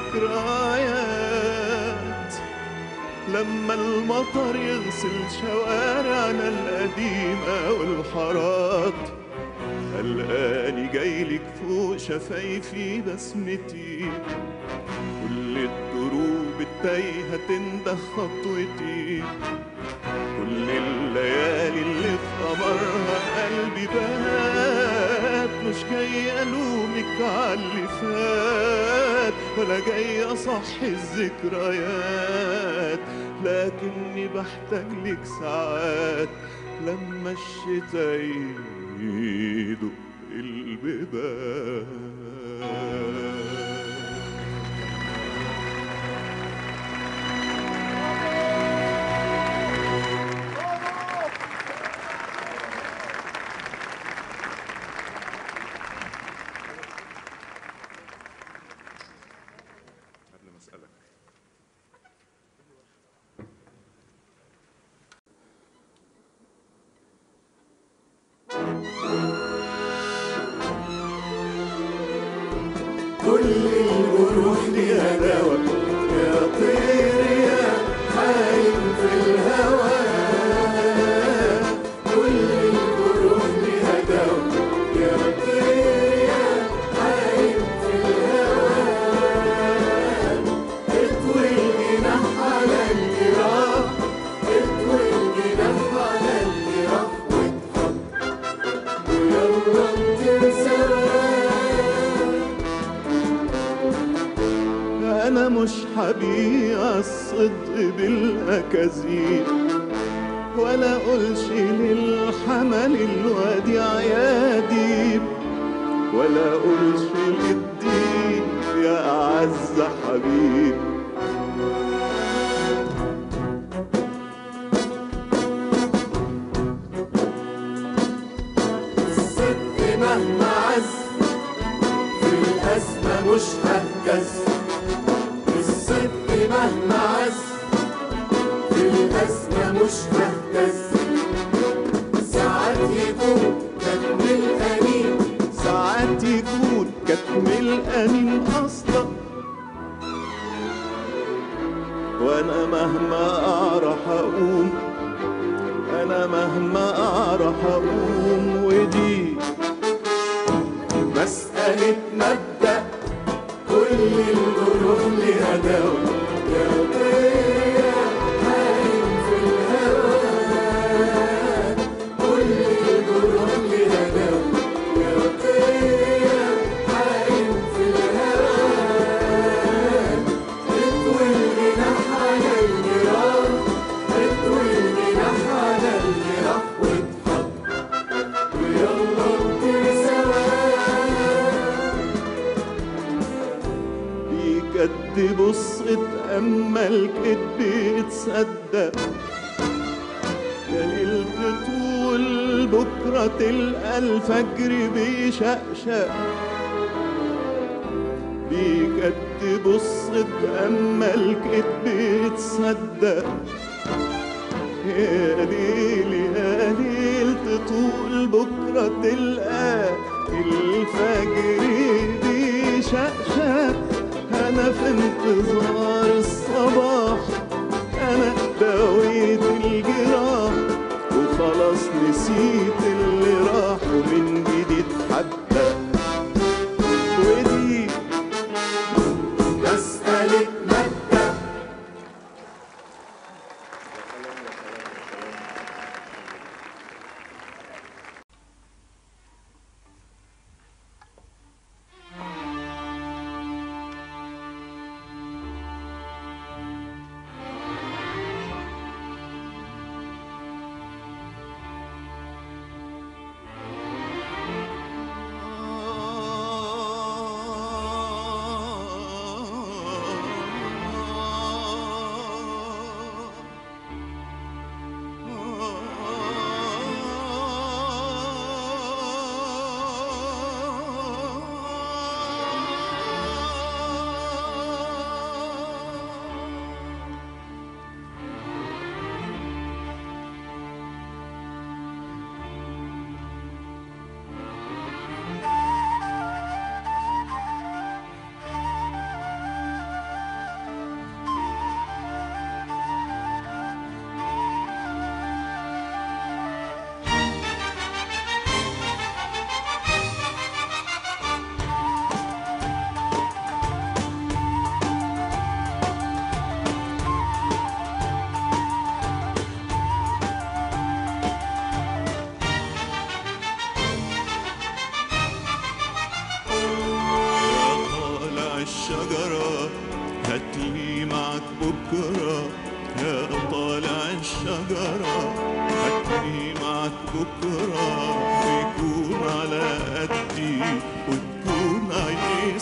الذكريات لما المطر يغسل شوارعنا القديمة والحارات قلقاني جايلك فوق شفايفي بسمتي كل الدروب التايهة تنده خطوتي كل الليالي اللي في قمرها قلبي بات مش جاي الومك على اللي فات ولا جاي اصحي الذكريات لكني بحتاج لك ساعات لما الشتا يدق البيبان قبل ما اسالك كل الجروح ليها دوا يا طير يا حايم في الهوى كل الجروح ليها دوا يا طير يا حايم في الهوى اطوي الجناح على الجراح اطوي الجناح على الجراح واضحك ويلا نطير سوا أنا مش هبيع الصدق بالأكاذيب ولا أقولش للحمل الوديع يا ديب ولا أقولش للدين يا أعز حبيب الصدق مهما عز في الأزمة مش هتجز الصدق مهما عز في الأزمة مش هتجز ساعات يكون كتم الأنين ساعات يكون كتم الأنين أصلا وأنا مهما أعرف أقوم أنا مهما أعرف أقوم ودي مسألة مبدأ كل الجروح لها دوا يا طير هايم في الهوى كل الجروح لها دوا يا طير هايم في الهوى اطوي الجناح على الجراح اطوي الجناح على الجراح واضحك ويلا نطير سوا بجد بص اتأمل كدب يتصدق يا ليلة طول بكرة تلقى الفجر بيشقشق بجد بص اتأمل كدب يتصدق يا ليل يا ليل تطول بكرة تلقى الفجر بيشقشق وانا في انتظار الصباح انا دويت الجراح وخلاص نسيت اللي راح ومن جديد حتى ودي مسألة مادة يا طالع الشجرة هاتلي معك بكرة يا طالع الشجرة هاتلي معك بكرة ويكون على قدي وتكون عيني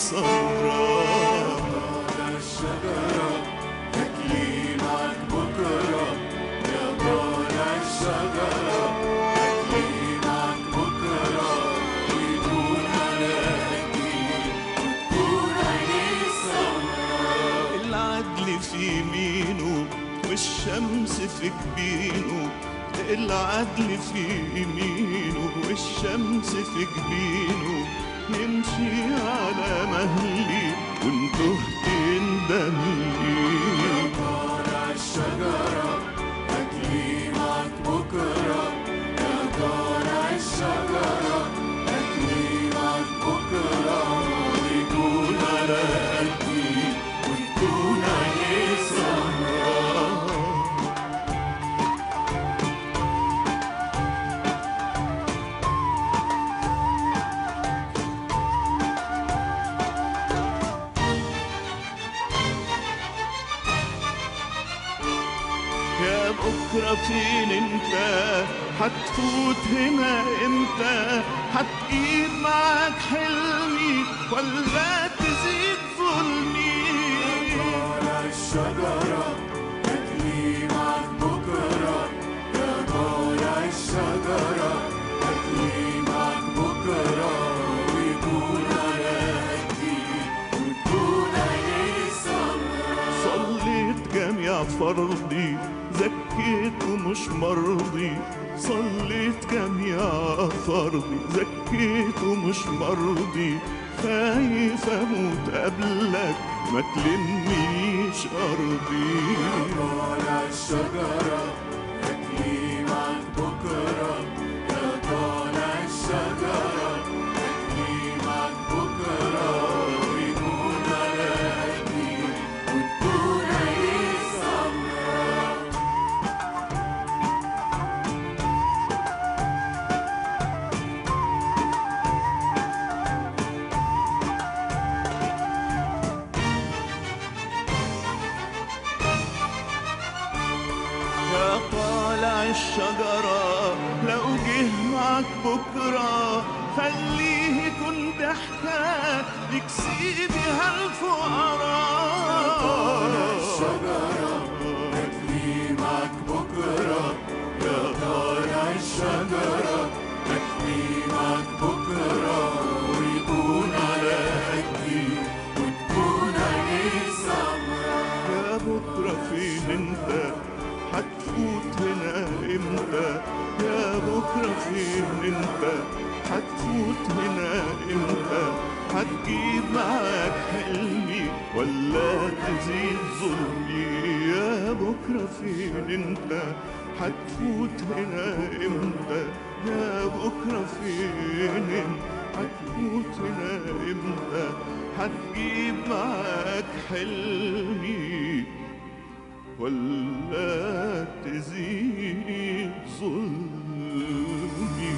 سمراء على الشجرة هتلي معك بكرة يا طالع الشجرة هتلي معك بكرة ويكون على قدي وتكون عيني سمرا العدل في يمينه والشمس في جبينه العدل في يمينه والشمس في جبينه يمشي على مهلي وانتهت اندملي طالع الشجرة هتلي معك بكرة يا طالع الشجرة هتلي معك بكرة ويكون على قدي وتكون عيني سمرا يا بكرة فين انت هتفوت هنا امتى هتجيب معاك حلمي ولا تزيد ظلمي طالع الشجرة هتلي معك بكرة يا طالع الشجرة هتلي معك بكرة ويكون على قدي وتكون عيني سمرا صليت جميع فرضي زكيت ومش مرضي صليت جميع فرضي زكيت ومش مرضي خايف اموت قبلك ما تلمنيش ارضي طالع الشجرة هتلي معك بكرة يا طالع الشجرة هتلي معك بكرة ويكون على قدي وتكون عيني سمرا يا طالع الشجرة لو جه معك بكرة خليه يكون ضحكة يكسي بيها الفقراء الشجرة هتلي معك بكرة يا طالع الشجرة هتلي معك بكرة ويكون على قدي وتكون عيني سمرا يا بكرة فين انت هتفوت هنا امتى يا بكرة فين انت هتفوت هنا امتى هتجيب معاك حلمي ولا ولا تزيد ظلمي يا بكرة فين انت هتفوت هنا امتى يا بكرة فين انت هتفوت هنا امتى هتجيب معاك حلمي ولا تزيد ظلمي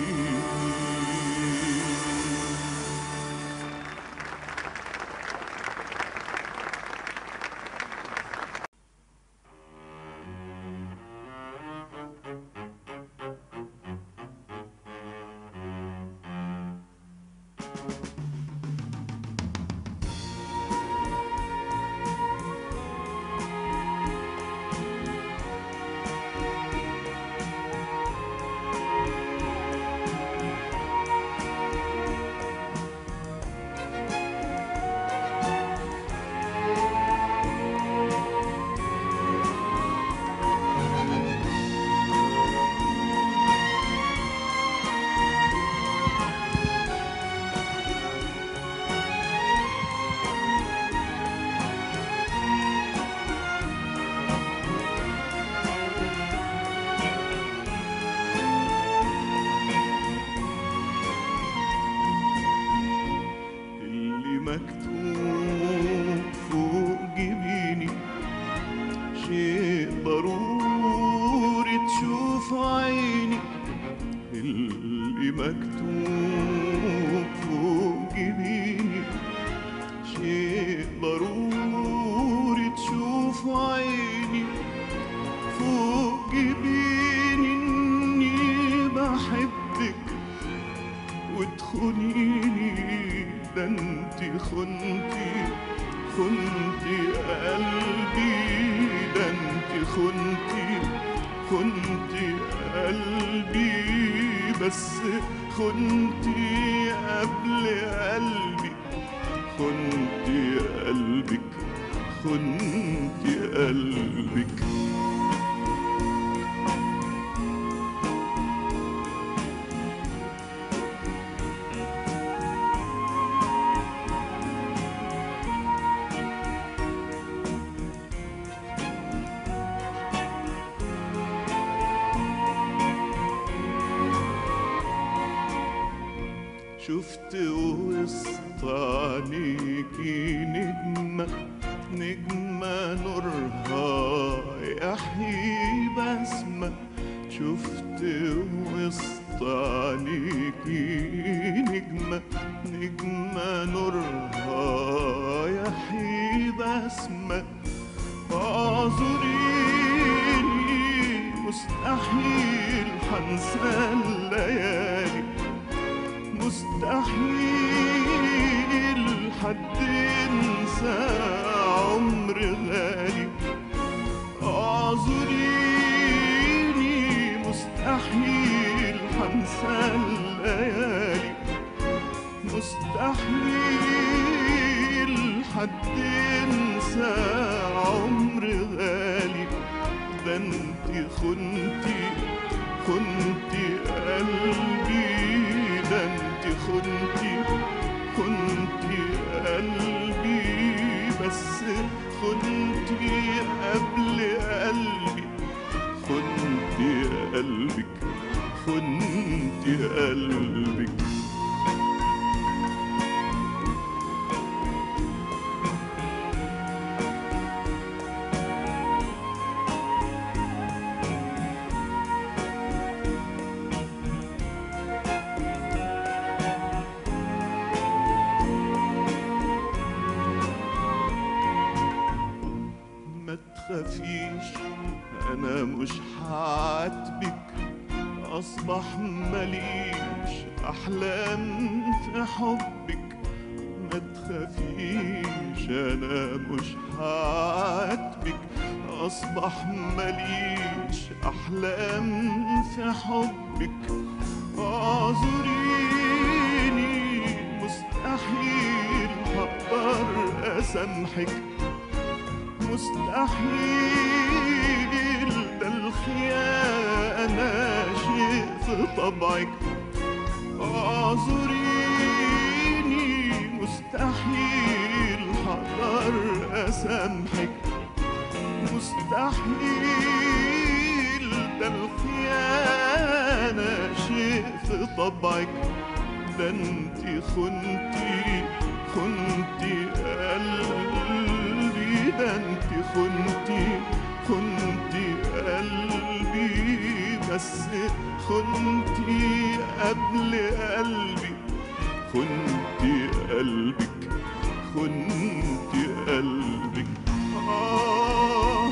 اللي مكتوب فوق جبيني شيء ضروري تشوف عيني اللي مكتوب فوق جبيني شيء ضروري تشوف عيني فوق جبيني اني بحبك وتخونيني ده انت خنتي خنتي قلبي ده انت خنتي خنتي قلبي بس خنتي قبل قلبي خنتي قلبك خنتي قلبك شفت وسط عينيكي نجمة نجمة نورها يحيي بسمة شفت وسط عينيكي نجمة نجمة نورها يحيي بسمة اعذريني مستحيل حنسى الليالي مستحيل حد ينسى عمر غالي اعذريني مستحيل حنسى الليالي مستحيل حد ينسى عمر غالي ده انت خنتي خنتي قلبي ده انت خنتي خنتي قلبي بس خنتي قبل قلبي خنتي قلبك خنتي قلبك ما تخافيش انا مش هعاتبك اصبح مليش احلام في حبك ما تخافيش انا مش هعاتبك اصبح مليش احلام في حبك اعذريني مستحيل هقدر اسامحك مستحيل ده الخيانة شيء في طبعك اعذريني مستحيل حقدر اقدر اسامحك مستحيل ده الخيانة شيء في طبعك ده انت خنتي خنتي قلبي ده انت خنتي خنتي قلبي بس خنتي قبل قلبي خنتي قلبك خنتي قلبك آه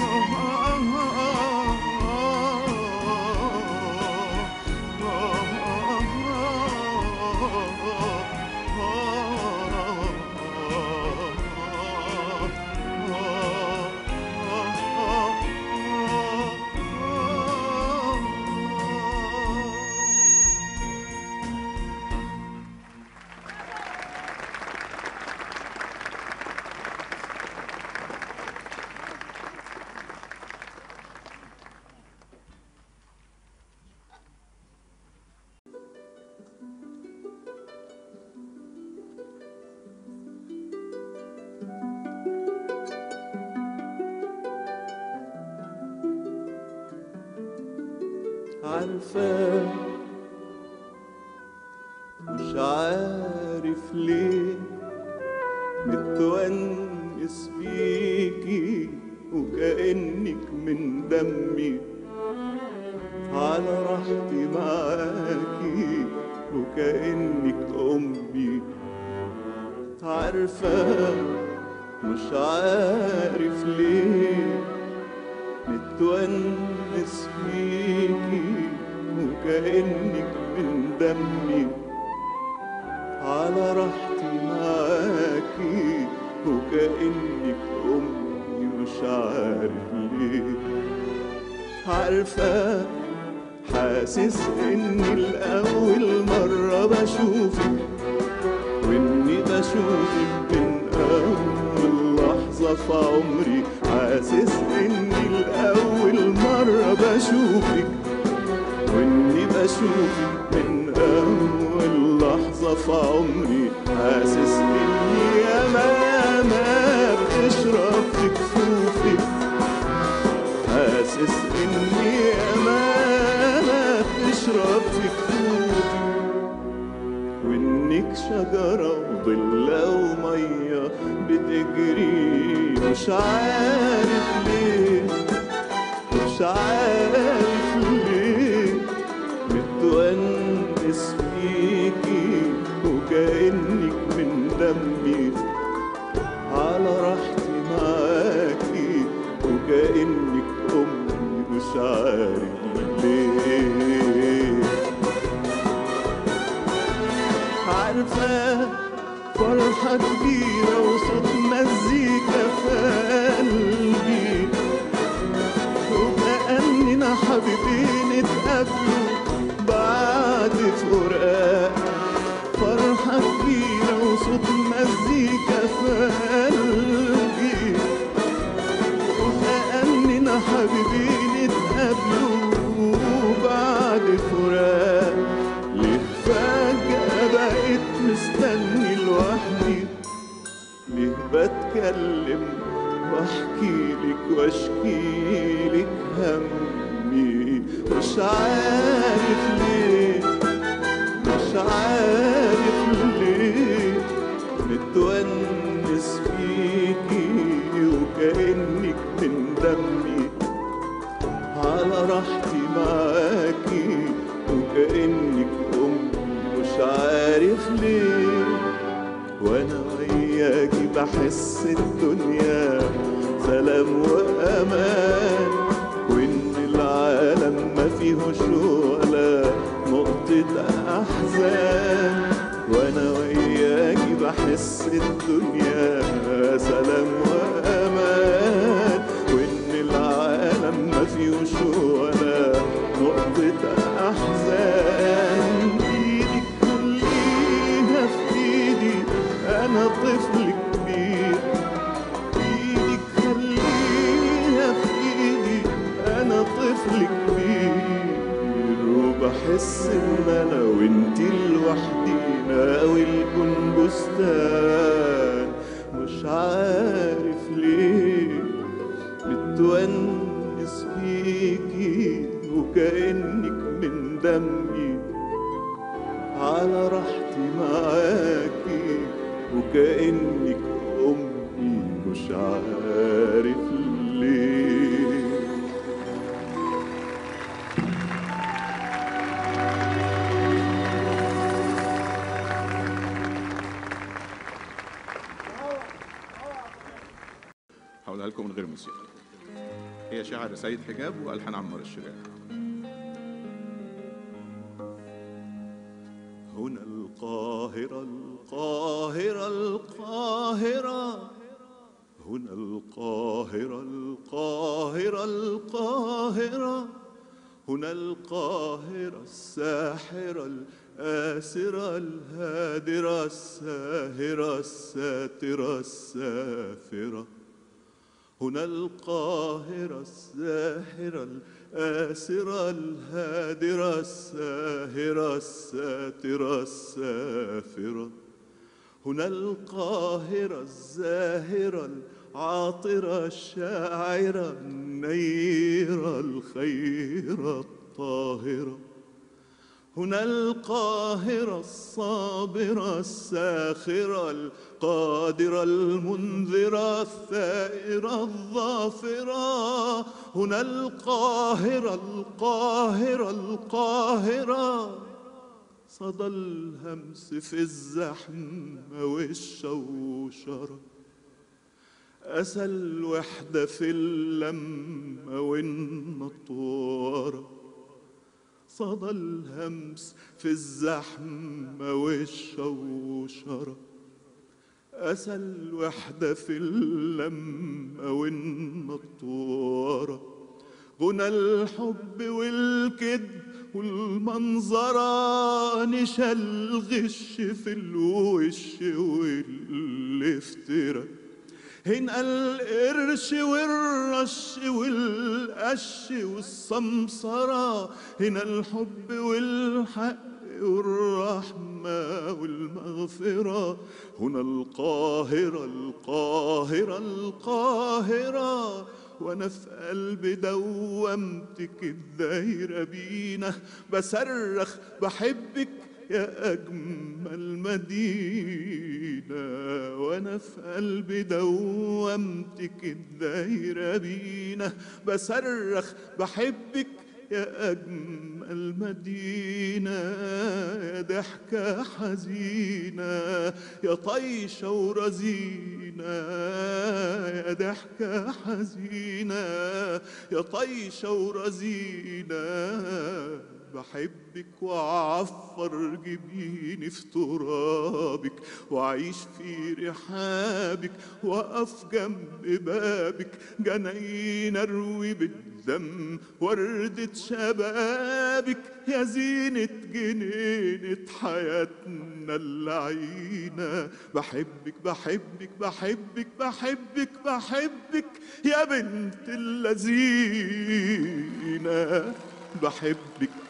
عارفة مش عارف ليه متونس بيكي وكأنك من دمي على راحتي معاكي وكأنك أمي عارفة مش عارف ليه متونس فيكي وكأنك من دمي على راحتي معاكي وكأنك أمي مش عارف ليه عارفة حاسس إني الأول مرة بشوفك وإني بشوفك من أول لحظة في عمري حاسس إني الأول مرة بشوفك وإني بشوفك من أول لحظة في عمري حاسس إني ياما ما بتشرب في كفوفك حاسس إني ياما ما بتشرب في كفوفك وإنك شجرة وضلة ومية بتجري مش عارف ليه مش عارف ليه متونس فيكي وكأنك من دمي على راحتي معاكي وكأنك أمي مش عارف ليه عارفة فرحة كبيرة وصوت مزيكا في قلبي وكأننا حبيبين اتقابلوا بعد فراق فرحة كبيرة وصوت مزيكا في قلبي وكأننا حبيبين اتقابلوا بعد فراق ليه فجأة بقيت مستني لوحدي ليه بتكلم واحكي لك واشكي لك همي مش عارف ليه مش عارف ليه متونس فيكي وكأنك من دمي على راحتي معاكي وكأنك أمي مش عارف ليه وانا وياكي بحس الدنيا سلام وامان وان العالم ما فيهوش ولا نقطة احزان وانا وياكي بحس الدنيا سلام وامان وان العالم ما فيهوش ولا نقطة احزان ايدك خليها في ايدي انا طفل كبير ايدك خليها في ايدي انا طفل كبير وبحس ان انا وانتي لوحدينا والكون بستان مش عارف هقولها لكم من غير موسيقى هي شعر سيد حجاب والحان عمار الشريعه هنا القاهرة القاهرة القاهرة هنا القاهرة القاهرة القاهرة هنا القاهرة الساحرة الآسرة الهادرة الساهرة الساترة السافرة هنا القاهرة الساحرة الآسرة الهادرة الساهرة الساترة السافرة هنا القاهرة الزاهرة العاطرة الشاعرة النيرة الخيرة الطاهرة هنا القاهرة الصابرة الساخرة القادرة المنذرة الثائرة الظافرة هنا القاهرة القاهرة القاهرة صدى الهمس في الزحمة والشوشرة أسى الوحدة في اللمة والنطورة صدى الهمس في الزحمة والشوشرة أسى الوحدة في اللمة والنطورة غنى الحب والكذب والمنظرة نشا الغش في الوش والافتراء هنا القرش والرش والقش والسمسرة هنا الحب والحق والرحمة والمغفرة هنا القاهرة القاهرة القاهرة وانا في قلبي دومتك الدايرة بينا بصرخ بحبك يا أجمل مدينة وأنا في قلبي دومتك الدايرة بينا بصرخ بحبك يا أجمل مدينة يا ضحكة حزينة يا طيشة ورزينة يا ضحكة حزينة يا طيشة ورزينة بحبك وأعفر جبيني في ترابك وأعيش في رحابك وأقف جنب بابك جناين أروي بالدم وردة شبابك يا زينة جنينة حياتنا اللعينة بحبك بحبك بحبك بحبك بحبك يا بنت اللذينة بحبك